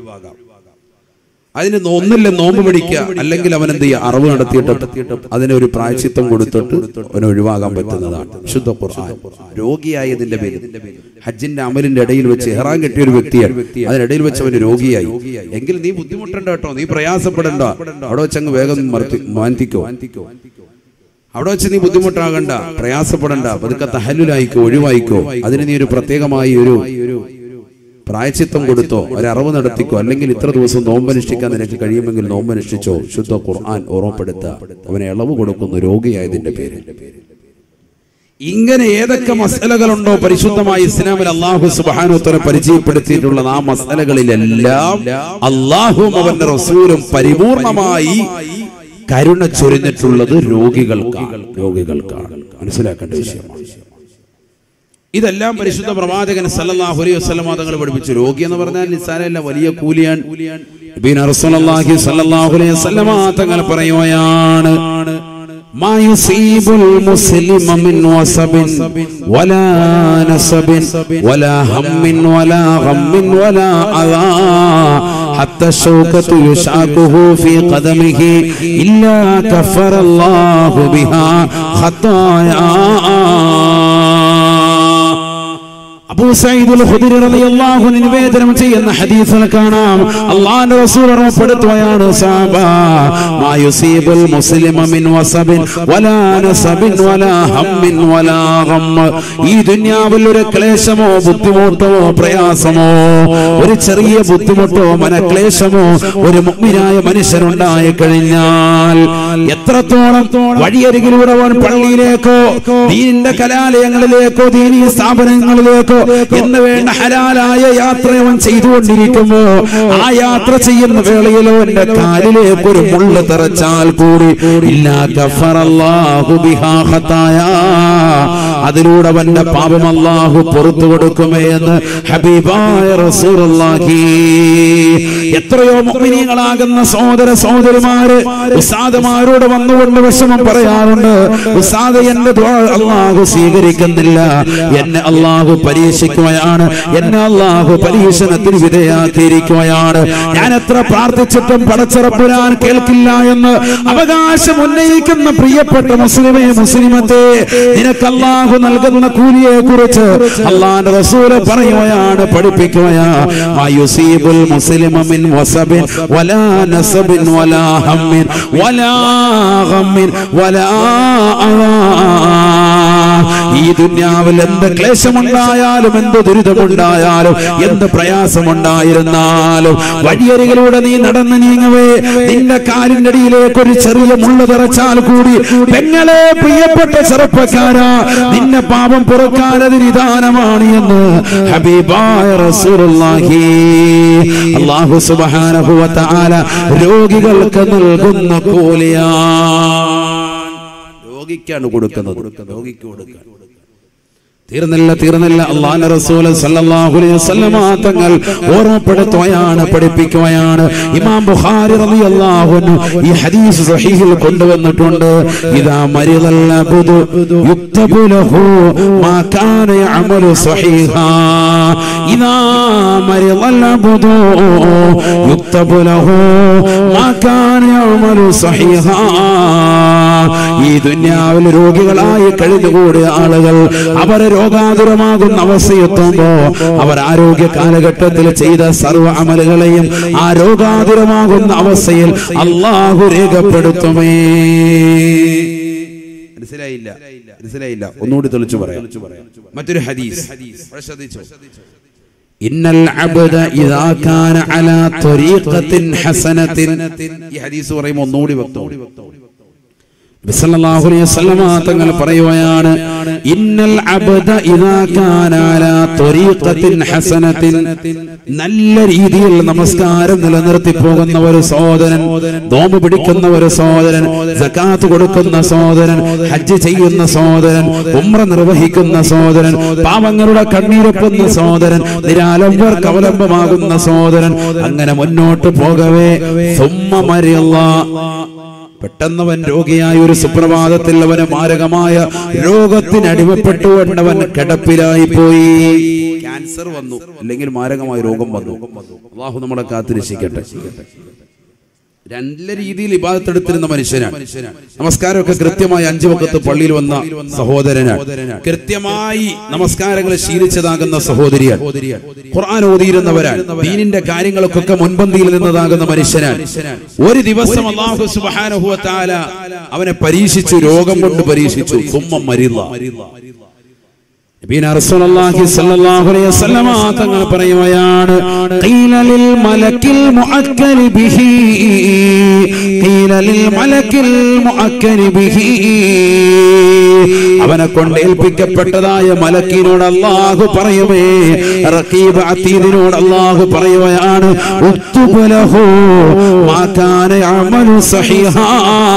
അതിന് ഒന്നില്ല നോമ്പ് പിടിക്കുക അല്ലെങ്കിൽ അവൻ എന്ത് ചെയ്യുക അറിവ് നടത്തിയിട്ട് അതിന് ഒരു പ്രായച്ചിത്തം കൊടുത്തിട്ട് അവന് ഒഴിവാകാൻ പറ്റുന്നതാണ് ശുദ്ധ ഖുർആൻ രോഗിയായതിന്റെ പേരിൽ ഹജ്ജിന്റെ അമലിന്റെ ഇടയിൽ വെച്ച് ഹെറാൻ കെട്ടിയ ഒരു വ്യക്തിയാണ് അതിനിടയിൽ വെച്ച് അവന് രോഗിയായി എങ്കിൽ നീ ബുദ്ധിമുട്ടണ്ട കേട്ടോ നീ പ്രയാസപ്പെടണ്ട അവിടെ വെച്ച് അങ്ങ് വേഗം മറത്തി മാന്തിക്കോ അവിടെ വെച്ച് നീ ബുദ്ധിമുട്ടാകണ്ട പ്രയാസപ്പെടണ്ട പതുക്കെ തഹല്ലുലായിക്കോ ഒഴിവായിക്കോ അതിന് നീ ഒരു പ്രത്യേകമായി ഒരു പ്രായച്ചിത്തം കൊടുത്തോ ഒരറിവ് നടത്തിക്കോ അല്ലെങ്കിൽ ഇത്ര ദിവസം നോമ്പനുഷ്ഠിക്കാൻ നിനക്ക് കഴിയുമെങ്കിൽ നോമ്പനുഷ്ഠിച്ചോ ശുദ്ധ ഖുർആൻ ഓർമ്മപ്പെടുത്തുക അവനെ ഇളവ് കൊടുക്കുന്നു രോഗിയായതിന്റെ പേര് ഇങ്ങനെ ഏതൊക്കെ മസലകളുണ്ടോ പരിശുദ്ധമായ ഇസ്ലാമിൽ അള്ളാഹു സുബാനുത്തരം പരിചയപ്പെടുത്തിയിട്ടുള്ളത് ആ മസലകളിലെല്ലാം അള്ളാഹുവും അവന്റെ റസൂലും പരിപൂർണമായി കരുണ ചൊരിഞ്ഞിട്ടുള്ളത് രോഗികൾക്കാണ് രോഗികൾക്കാണ് മനസ്സിലാക്കേണ്ട വിഷയമാണ് ഇതെല്ലാം പരിശുദ്ധ പ്രവാചകൻ സല്ലല്ലാഹു അലൈഹി വസല്ലം തങ്ങൾ പഠിപ്പിച്ചു രോഗി എന്ന് പറഞ്ഞാൽ നിസ്സാരമല്ല വലിയ കൂലിയാണ് നബീന റസൂലുള്ളാഹി സല്ലല്ലാഹു അലൈഹി വസല്ലം തങ്ങൾ പറയുകയാണ് ما يصيب المسلم من وصب ولا نصب ولا هم ولا غم ولا أذى حتى الشوكة يشاكه في قدمه إلا كفر الله بها خطاياه അബൂ സഈദ് അൽ ഖുദരി റളിയല്ലാഹു അൻഹു നിവേദനം ചെയ്യുന്ന ഹദീസിൽ കാണാം അല്ലാഹുവിന്റെ റസൂൽ ഓർമ്മപ്പെടുത്തുകയാണ് സഹാബ മാ യുസീബുൽ മുസ്ലിമ മിൻ വസബിൻ വലാ നസബിൻ വലാ ഹമ്മിൻ വലാ ഗം ഈ ദുനിയാവിൽ ഒരു ക്ലേശമോ ബുദ്ധിമുട്ടോ പ്രയാസമോ ഒരു ചെറിയ ബുദ്ധിമുട്ടോ മനക്ലേശമോ ഒരു മുഅ്മിനായ മനുഷ്യനുണ്ടായി കഴിഞ്ഞാൽ എത്രത്തോളം വഴിയരികിലൂടെ അവൻ പള്ളിയിലേക്കോ ദീനിന്റെ കലാലയങ്ങളിലേക്കോ ദീനീ സ്ഥാപനങ്ങളിലേക്കോ എന്ന് വേണ്ട ഹലാലായ യാത്ര അവൻ ചെയ്തുകൊണ്ടിരിക്കുമ്പോ ആ യാത്ര ചെയ്യുന്ന വേളയിലോ എന്റെ കാലിലേക്ക് ഒരു മുള്ള് തെറച്ചാൽ കൂടി ഇല്ലാ ഗഫറല്ലാഹു ബിഹാ ഖതായാ. അതിലൂടെ അവന്റെ പാപം അല്ലാഹു പുറത്തു കൊടുക്കുമേ എന്ന് ഹബീബായ റസൂലുള്ളാഹി എത്രയോ മുഅ്മിനീങ്ങളാകുന്ന സഹോദര സഹോദരിമാര് ഉസ്താദുമാരോട് വന്നുകൊണ്ട് വിഷമം പറയാറുണ്ട് ഉസ്താദ് എന്റെ ദുആ അല്ലാഹു സ്വീകരിക്കുന്നില്ല എന്നെ അല്ലാഹു പരീക്ഷിക്കുകയാണ് എന്നെ അല്ലാഹു പരീക്ഷണത്തിന് വിധേയാക്കിയിരിക്കുകയാണ് ഞാൻ എത്ര പ്രാർത്ഥിച്ചിട്ടും പടച്ചിറപ്പുരാൻ കേൾക്കില്ല എന്ന് അവകാശം ഉന്നയിക്കുന്ന പ്രിയപ്പെട്ട മുസ്ലിമേ മുസ്ലിമത്തെ നിനക്ക് അല്ലാഹു നൽകുന്ന കൂലിയെ കുറിച്ച് അള്ളാന്റെ റസൂല് പറയുകയാണ് പഠിപ്പിക്കുകയാ മാ യുസീബുൽ മുസ്ലിമ മിൻ വസബിൻ വലാ നസബിൻ വലാ ഹമ്മിൻ വലാ ഗമ്മിൻ വലാ അദാ. ഈ ദുന്യാവിൽ എന്ത് ക്ലേശമുണ്ടായാലും എന്ത് ദുരിതമുണ്ടായാലും എന്ത് പ്രയാസമുണ്ടായിരുന്നാലും വഴിയരികിലൂടെ നീ നടന്ന് നീങ്ങവേ നിന്റെ കാലിന്റെ അടിയിലേക്ക് ഒരു ചെറിയ മുള്ള തെറച്ചാൽ കൂടി പെങ്ങളെ പ്രിയപ്പെട്ട ചെറുപ്പക്കാരാ നിന്നെ പാപം പുറക്കാനത് നിദാനമാണ് എന്ന് ഹബീബായ റസൂലുള്ളാഹി അല്ലാഹു സുബ്ഹാനഹു വ തആല രോഗികൾക്ക് നൽകുന്ന കൂലിയാണ് രോഗിക്കാണ് കൊടുക്കുന്നത് രോഗിക്ക് കൊടുക്കാൻ തീർന്നില്ല തീർന്നില്ല അള്ളാഹു റസൂൽ സല്ലല്ലാഹു അലൈഹി വസല്ലമ തങ്ങൾ ഓർമ്മപ്പെടുത്തുകയാണ് പഠിപ്പിക്കുകയാണ് ഇമാം ബുഖാരി റളിയല്ലാഹു അൻഹു ഈ ഹദീസ് സഹീഹിൽ കൊണ്ടുവന്നിട്ടുണ്ട് ഇദാ മരിദൽ അബ്ദു യുക്തബു ലഹു മാ കാന യഅമലു സഹീഹാ ഇദാ മരിദൽ അബ്ദു യുക്തബു ലഹു മാ കാന യഅമലു സഹീഹാ ഈ ദുന്യാവിൽ രോഗികളായി കഴിഞ്ഞുകൂടിയ ആളുകൾ അവർ രോഗാതുരമാകുന്ന അവസ്ഥയെത്തുമ്പോ അവർ ആരോഗ്യ കാലഘട്ടത്തിൽ ചെയ്ത സർവ്വ അമലുകളെയും ആ രോഗാതുരമാകുന്ന അവസ്ഥയിൽ അള്ളാഹു രേഖപ്പെടുത്തുമേ മനസ്സിലായില്ല മനസ്സിലായില്ല ഒന്നുകൂടി തെളിച്ചു പറയാം മറ്റൊരു ഹദീസ് വളരെ ശ്രദ്ധിച്ചോ ഇന്നൽ അബ്ദ ഇദാ കാന അലാ ത്വരീഖത്തിൻ ഹസനത്തിൻ ഈ ഹദീസ് പറയുമ്പോൾ ഒന്നുകൂടി വ്യക്തം ബിസല്ലല്ലാഹു അലൈഹി വസല്ലമ തങ്ങൾ പറയുകയാണ് ഇന്നൽ അബ്ദ ഇദാ കാന അലാ ത്വരീഖത്തിൻ ഹസനത്തിൻ നല്ല രീതിയിൽ നമസ്കാരം നിലനിർത്തി പോകുന്ന ഒരു സഹോദരൻ നോമ്പ് പിടിക്കുന്ന ഒരു സഹോദരൻ സകാത്ത് കൊടുക്കുന്ന സഹോദരൻ ഹജ്ജ് ചെയ്യുന്ന സഹോദരൻ ഉംറ നിർവഹിക്കുന്ന സഹോദരൻ പാവങ്ങളുടെ കണ്ണീരൊപ്പുന്ന സഹോദരൻ നിരാലംബർക്ക് അവലംബമാകുന്ന സഹോദരൻ അങ്ങനെ മുന്നോട്ട് പോകവേ സുമ്മ മരിയല്ല പെട്ടെന്നവൻ രോഗിയായ ഒരു സുപ്രഭാതത്തിൽ അവന് മാരകമായ രോഗത്തിന് അവൻ കിടപ്പിലായി പോയി ക്യാൻസർ വന്നു അല്ലെങ്കിൽ മാരകമായ രോഗം വന്നു അള്ളാഹു നമ്മളെ കാത്തിരക്ഷിക്കട്ടെ രണ്ട് രീതിയിൽ ഇബാദത്തെടുത്തിരുന്ന മനുഷ്യനാണ് നമസ്കാരമൊക്കെ കൃത്യമായി അഞ്ചു വക്കത്ത് പള്ളിയിൽ വന്ന സഹോദരനാണ് കൃത്യമായി നമസ്കാരങ്ങൾ ശീലിച്ചതാകുന്ന സഹോദരിയാണ് ഖുർആൻ ഓതിയിരുന്നവരാണ് ദീനിന്റെ കാര്യങ്ങൾക്കൊക്കെ മുൻപന്തിയിൽ നിന്നതാകുന്ന മനുഷ്യനാണ് ഒരു ദിവസം അള്ളാഹു സുബ്ഹാനഹു വ തആല അവനെ പരീക്ഷിച്ചു രോഗം കൊണ്ട് പരീക്ഷിച്ചു സുമ്മ മരില്ല നബീന റസൂലുള്ളാഹി സ്വല്ലല്ലാഹു അലൈഹി വസല്ലമ തങ്ങൾ പറയുകയാണ് ഖീല ലിൽ മലക്കിൽ മുഅക്കൽ ബിഹി ഖീല ലിൽ മലക്കിൽ മുഅക്കൽ ബിഹി അവനെ കൊണ്ട് ഏൽപ്പിക്കപ്പെട്ടതായ മലക്കിനോട് അല്ലാഹു പറയുമേ റഖീബ് അതീദിനോട് അല്ലാഹു പറയുകയാണ് ഉക്തുബ് ലഹു മാ കാന യഅമലു സഹീഹാ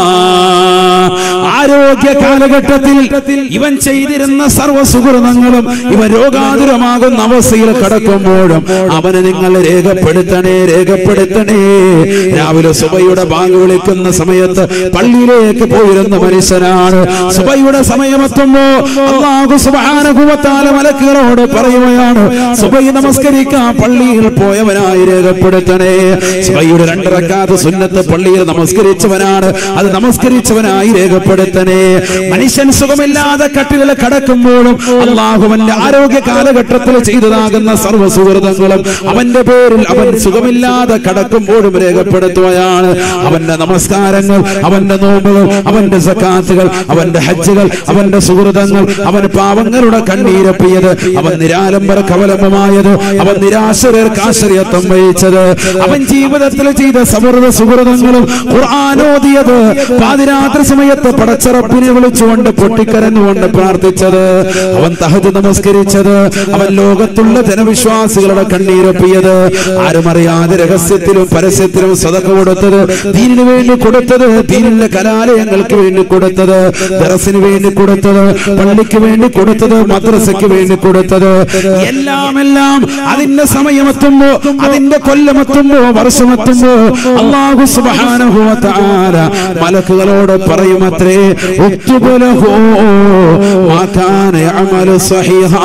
ആരോഗ്യ കാലഘട്ടത്തിൽ ഇവൻ ചെയ്തിരുന്ന സർവ്വ സുഹൃതങ്ങളും ഇവൻ രോഗാതുരമാകുന്ന അവസ്ഥയിൽ കടക്കുമ്പോഴും അവന് നിങ്ങൾ രേഖപ്പെടുത്തണേ രേഖപ്പെടുത്തണേ രാവിലെ സുബയുടെ ബാങ്ക് വിളിക്കുന്ന സമയത്ത് പള്ളിയിലേക്ക് പോയിരുന്ന മനുഷ്യനാണ് സുബയുടെ സമയമെത്തുമ്പോ അള്ളാഹു സുബാനുഭവത്താല മലക്കുകളോട് പറയുകയാണ് സുബൈ നമസ്കരിക്കാൻ പള്ളിയിൽ പോയവനായി രേഖപ്പെടുത്തണേ സുബൈയുടെ രണ്ടിറക്കാത്ത സുന്നത്ത് പള്ളിയിൽ നമസ്കരിച്ചവനാണ് അത് നമസ്കരിച്ചവനായി രേഖപ്പെടുത്തണേ മനുഷ്യൻ സുഖമില്ലാതെ കട്ടിലിൽ കടക്കുമ്പോഴും അള്ളാഹുവന്റെ ആരോഗ്യ കാലഘട്ടത്തിൽ ചെയ്തതാകുന്ന സർവ്വ സുഹൃതങ്ങളും അവന്റെ പേരിൽ അവൻ സുഖമില്ലാതെ കടക്കുമ്പോഴും രേഖപ്പെടുത്തുകയാണ് അവന്റെ നമസ്കാരങ്ങൾ അവന്റെ നോമ്പുകൾ അവന്റെ സക്കാത്തുകൾ അവന്റെ ഹജ്ജുകൾ അവന്റെ സുഹൃതങ്ങൾ അവൻ പാവങ്ങളുടെ കണ്ണീരപ്പിയത് അവൻ നിരാലംബര കവലംബമായത് അവൻ നിരാശരർക്ക് ആശ്രയത്വം വഹിച്ചത് അവൻ ജീവിതത്തിൽ ചെയ്ത സമൃദ്ധ സുഹൃതങ്ങളും ഖുർആാനോദിയത് പാതിരാത്രി സമയത്ത് പടച്ചറപ്പിനെ വിളിച്ചുകൊണ്ട് പൊട്ടിക്കരഞ്ഞുകൊണ്ട് പ്രാർത്ഥിച്ചത് അവൻ തഹജ് നമസ്കരിച്ചത് അവൻ ലോകത്തുള്ള ജനവിശ്വാസികളുടെ കണ്ണീരൊപ്പിയത് ആരുമറിയാതെ രഹസ്യത്തിലും പരസ്യത്തിലും സ്വതക്ക കൊടുത്തത് ദീനിനു വേണ്ടി കൊടുത്തത് ദീനിന്റെ കലാലയങ്ങൾക്ക് വേണ്ടി കൊടുത്തത് ദറസിന് വേണ്ടി കൊടുത്തത് പള്ളിക്ക് വേണ്ടി കൊടുത്തത് മദ്രസയ്ക്ക് വേണ്ടി കൊടുത്തത് എല്ലാം എല്ലാം അതിന്റെ സമയമെത്തുമ്പോ അതിന്റെ കൊല്ലമെത്തുമ്പോ വർഷമെത്തുമ്പോ അള്ളാഹു സുബ്ഹാനഹു വ തആല മലക്കുകളോട് പറയുമത്രേ ഉക്തുബലഹു മാ കാന യഅമലു സഹീഹാ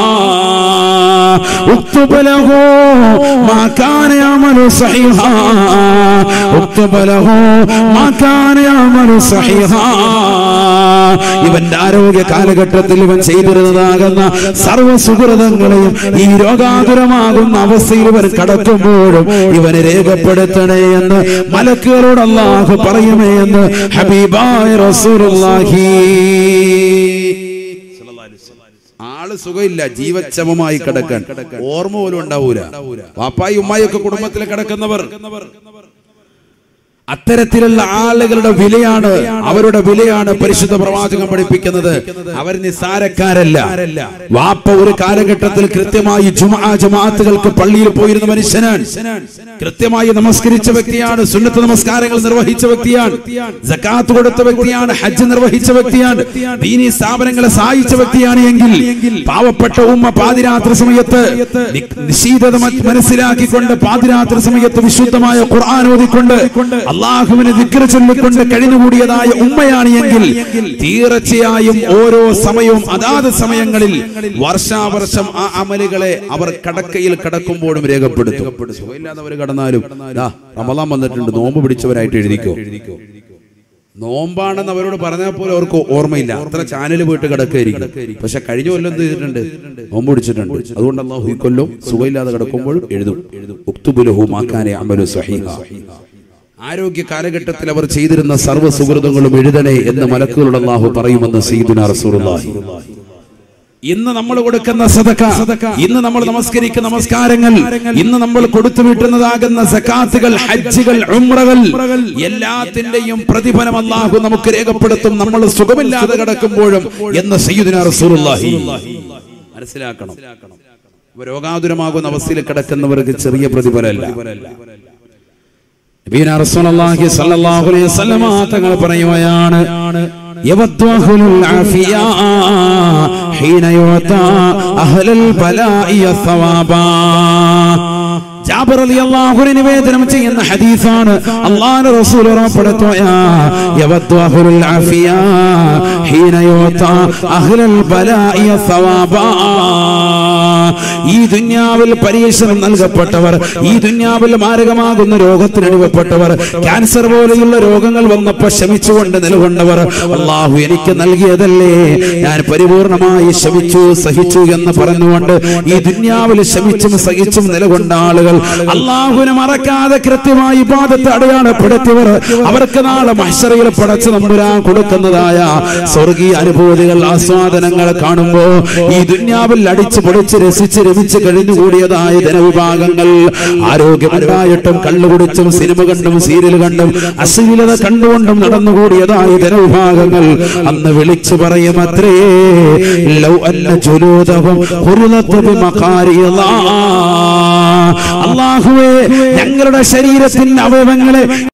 اكتب له ما كان يعمل صحيحا اكتب له ما كان يعمل صحيحا ഇവന്റെ ആരോഗ്യ കാലഘട്ടത്തിൽ ഇവൻ ചെയ്തിരുന്നതാകുന്ന സർവ്വ സുഹൃതങ്ങളെയും ഈ രോഗാതുരമാകുന്ന അവസ്ഥയിൽ ഇവൻ കടക്കുമ്പോഴും ഇവനെ രേഖപ്പെടുത്തണേ എന്ന് മലക്കുകളോട് അള്ളാഹു പറയുമേ എന്ന് ഹബീബായ റസൂലുള്ളാഹി ആള് സുഖമില്ല ജീവക്ഷമമായി കിടക്കാൻ ഓർമ്മ പോലും ഉണ്ടാവൂല വാപ്പായി ഉമ്മായി ഒക്കെ കുടുംബത്തിൽ കിടക്കുന്നവർ അത്തരത്തിലുള്ള ആളുകളുടെ വിലയാണ് അവരുടെ വിലയാണ് പരിശുദ്ധ പ്രവാചകൻ പഠിപ്പിക്കുന്നത് അവർ നിസ്സാരക്കാരല്ല വാപ്പ ഒരു കാലഘട്ടത്തിൽ കൃത്യമായി ജുമാ ജമാഅത്തുകൾക്ക് പള്ളിയിൽ പോയിരുന്ന മനുഷ്യനാണ് കൃത്യമായി നമസ്കരിച്ച വ്യക്തിയാണ് സുന്നത്ത് നമസ്കാരങ്ങൾ നിർവഹിച്ച വ്യക്തിയാണ് ജക്കാത്ത് കൊടുത്ത വ്യക്തിയാണ് ഹജ്ജ് നിർവഹിച്ച വ്യക്തിയാണ് ദീനി സ്ഥാപനങ്ങളെ സഹായിച്ച വ്യക്തിയാണ് എങ്കിൽ പാവപ്പെട്ട ഉമ്മ പാതിരാത്രി സമയത്ത് നി- നിശീതത മ- മനസ്സിലാക്കിക്കൊണ്ട് പാതിരാത്രി സമയത്ത് വിശുദ്ധമായ ഖുർആൻ ഓതിക്കൊണ്ട് അള്ളാഹുവിനെ ദിക്ര ചൊല്ലിക്കൊണ്ട് കഴിഞ്ഞുകൂടിയതായ ഉമ്മയാണ് എങ്കിൽ തീർച്ചയായും ഓരോ സമയവും അതാത് സമയങ്ങളിൽ വർഷാവർഷം ആ അമലുകളെ അവർ കടക്കയിൽ കടക്കുമ്പോഴും രേഖപ്പെടുത്തും സുഖമില്ലാത്തവർ കടന്നാലും ദാ, റമദാൻ വന്നിട്ടുണ്ട് നോമ്പ് പിടിച്ചവരായിട്ട് എഴുതിക്കോ നോമ്പാണെന്ന് അവരോട് പറഞ്ഞാൽ പോലും അവർക്ക് ഓർമ്മയില്ല അത്ര ചാനൽ പോയിട്ട് കിടക്കായിരിക്കും പക്ഷെ കഴിഞ്ഞ കൊല്ലം എന്ത് ചെയ്തിട്ടുണ്ട് നോമ്പ് പിടിച്ചിട്ടുണ്ട് അതുകൊണ്ട് അള്ളാഹു ഈ കൊല്ലം സുഖമില്ലാതെ കിടക്കുമ്പോഴും എഴുതും ഉക്തുബുലഹു മാക്കാനെ അമലു സഹീഹ ആരോഗ്യ കാലഘട്ടത്തിൽ അവർ ചെയ്തിരുന്ന സർവ്വ സുഹൃതങ്ങളും എഴുതണേ എന്ന് മലക്കുകളുടെ അള്ളാഹു പറയുമെന്ന് സീദുന റസൂലുള്ളാഹി ഇന്ന് നമ്മൾ കൊടുക്കുന്ന സദക ഇന്ന് നമ്മൾ നമസ്കരിക്കുന്ന നമസ്കാരങ്ങൾ ഇന്ന് നമ്മൾ കൊടുത്തു വിട്ടുന്നതാകുന്ന സക്കാത്തുകൾ ഹജ്ജുകൾ ഉംറകൾ എല്ലാത്തിന്റെയും പ്രതിഫലം അല്ലാഹു നമുക്ക് രേഖപ്പെടുത്തും നമ്മൾ സുഖമില്ലാതെ കിടക്കുമ്പോഴും എന്ന് സയ്യിദുന റസൂലുള്ളാഹി മനസ്സിലാക്കണം ഇവ രോഗാതുരമാകുന്ന അവസ്ഥയിൽ കിടക്കുന്നവർക്ക് ചെറിയ പ്രതിഫലമല്ല നബീന റസൂലുള്ളാഹി സ്വല്ലല്ലാഹു അലൈഹി വസല്ലമ തങ്ങൾ പറയുകയാണ് يود أهل العافية حين يعطى أهل البلاء الثوابا ജാബിർ റളിയല്ലാഹു നിവേദനം ചെയ്യുന്ന ഹദീസാണ് അല്ലാഹുവിന്റെ റസൂൽ ഓർമ്മപ്പെടുത്തുകയാ യവദ്ദു അഹ്ലുൽ ആഫിയ ഹീന യുതാ അഹ്ലൽ ബലാഇ സവാബാ ഈ ദുന്യാവിൽ പരീക്ഷണം നൽകപ്പെട്ടവർ ഈ ദുന്യാവിൽ മാരകമാകുന്ന രോഗത്തിന് അടിമപ്പെട്ടവർ ക്യാൻസർ പോലെയുള്ള രോഗങ്ങൾ വന്നപ്പോ ശമിച്ചുകൊണ്ട് നിലകൊണ്ടവർ അള്ളാഹു എനിക്ക് നൽകിയതല്ലേ ഞാൻ പരിപൂർണമായി ശമിച്ചു സഹിച്ചു എന്ന് പറഞ്ഞുകൊണ്ട് ഈ ദുന്യാവിൽ ശമിച്ചും സഹിച്ചും നിലകൊണ്ട ആളുകൾ അള്ളാഹുവിനെ മറക്കാതെ കൃത്യമായി ഇബാദത്ത് അടയാളപ്പെടുത്തിയവർ അവർക്ക് നാളെ മഹ്ശറയിൽ പടച്ചു നമ്പുരാൻ കൊടുക്കുന്നതായ സ്വർഗീയ അനുഭൂതികൾ ആസ്വാദനങ്ങൾ കാണുമ്പോ ഈ ദുന്യാവിൽ അടിച്ചു പൊളിച്ച് രസിച്ച് രമിച്ച് കഴിഞ്ഞുകൂടിയതായ ജനവിഭാഗങ്ങൾ ആരോഗ്യമുണ്ടായിട്ടും കള്ളുകുടിച്ചും സിനിമ കണ്ടും സീരിയൽ കണ്ടും അശ്ലീലത കണ്ടുകൊണ്ടും നടന്നുകൂടിയതായ ജനവിഭാഗങ്ങൾ അന്ന് വിളിച്ചു പറയും അത്രേ ലൗ അന്ന ജുലൂദഹും ഹുറുലത്ത് ബിമഖാരിയല്ലാ. അള്ളാഹുവേ ഞങ്ങളുടെ ശരീരത്തിന്റെ അവയവങ്ങളെ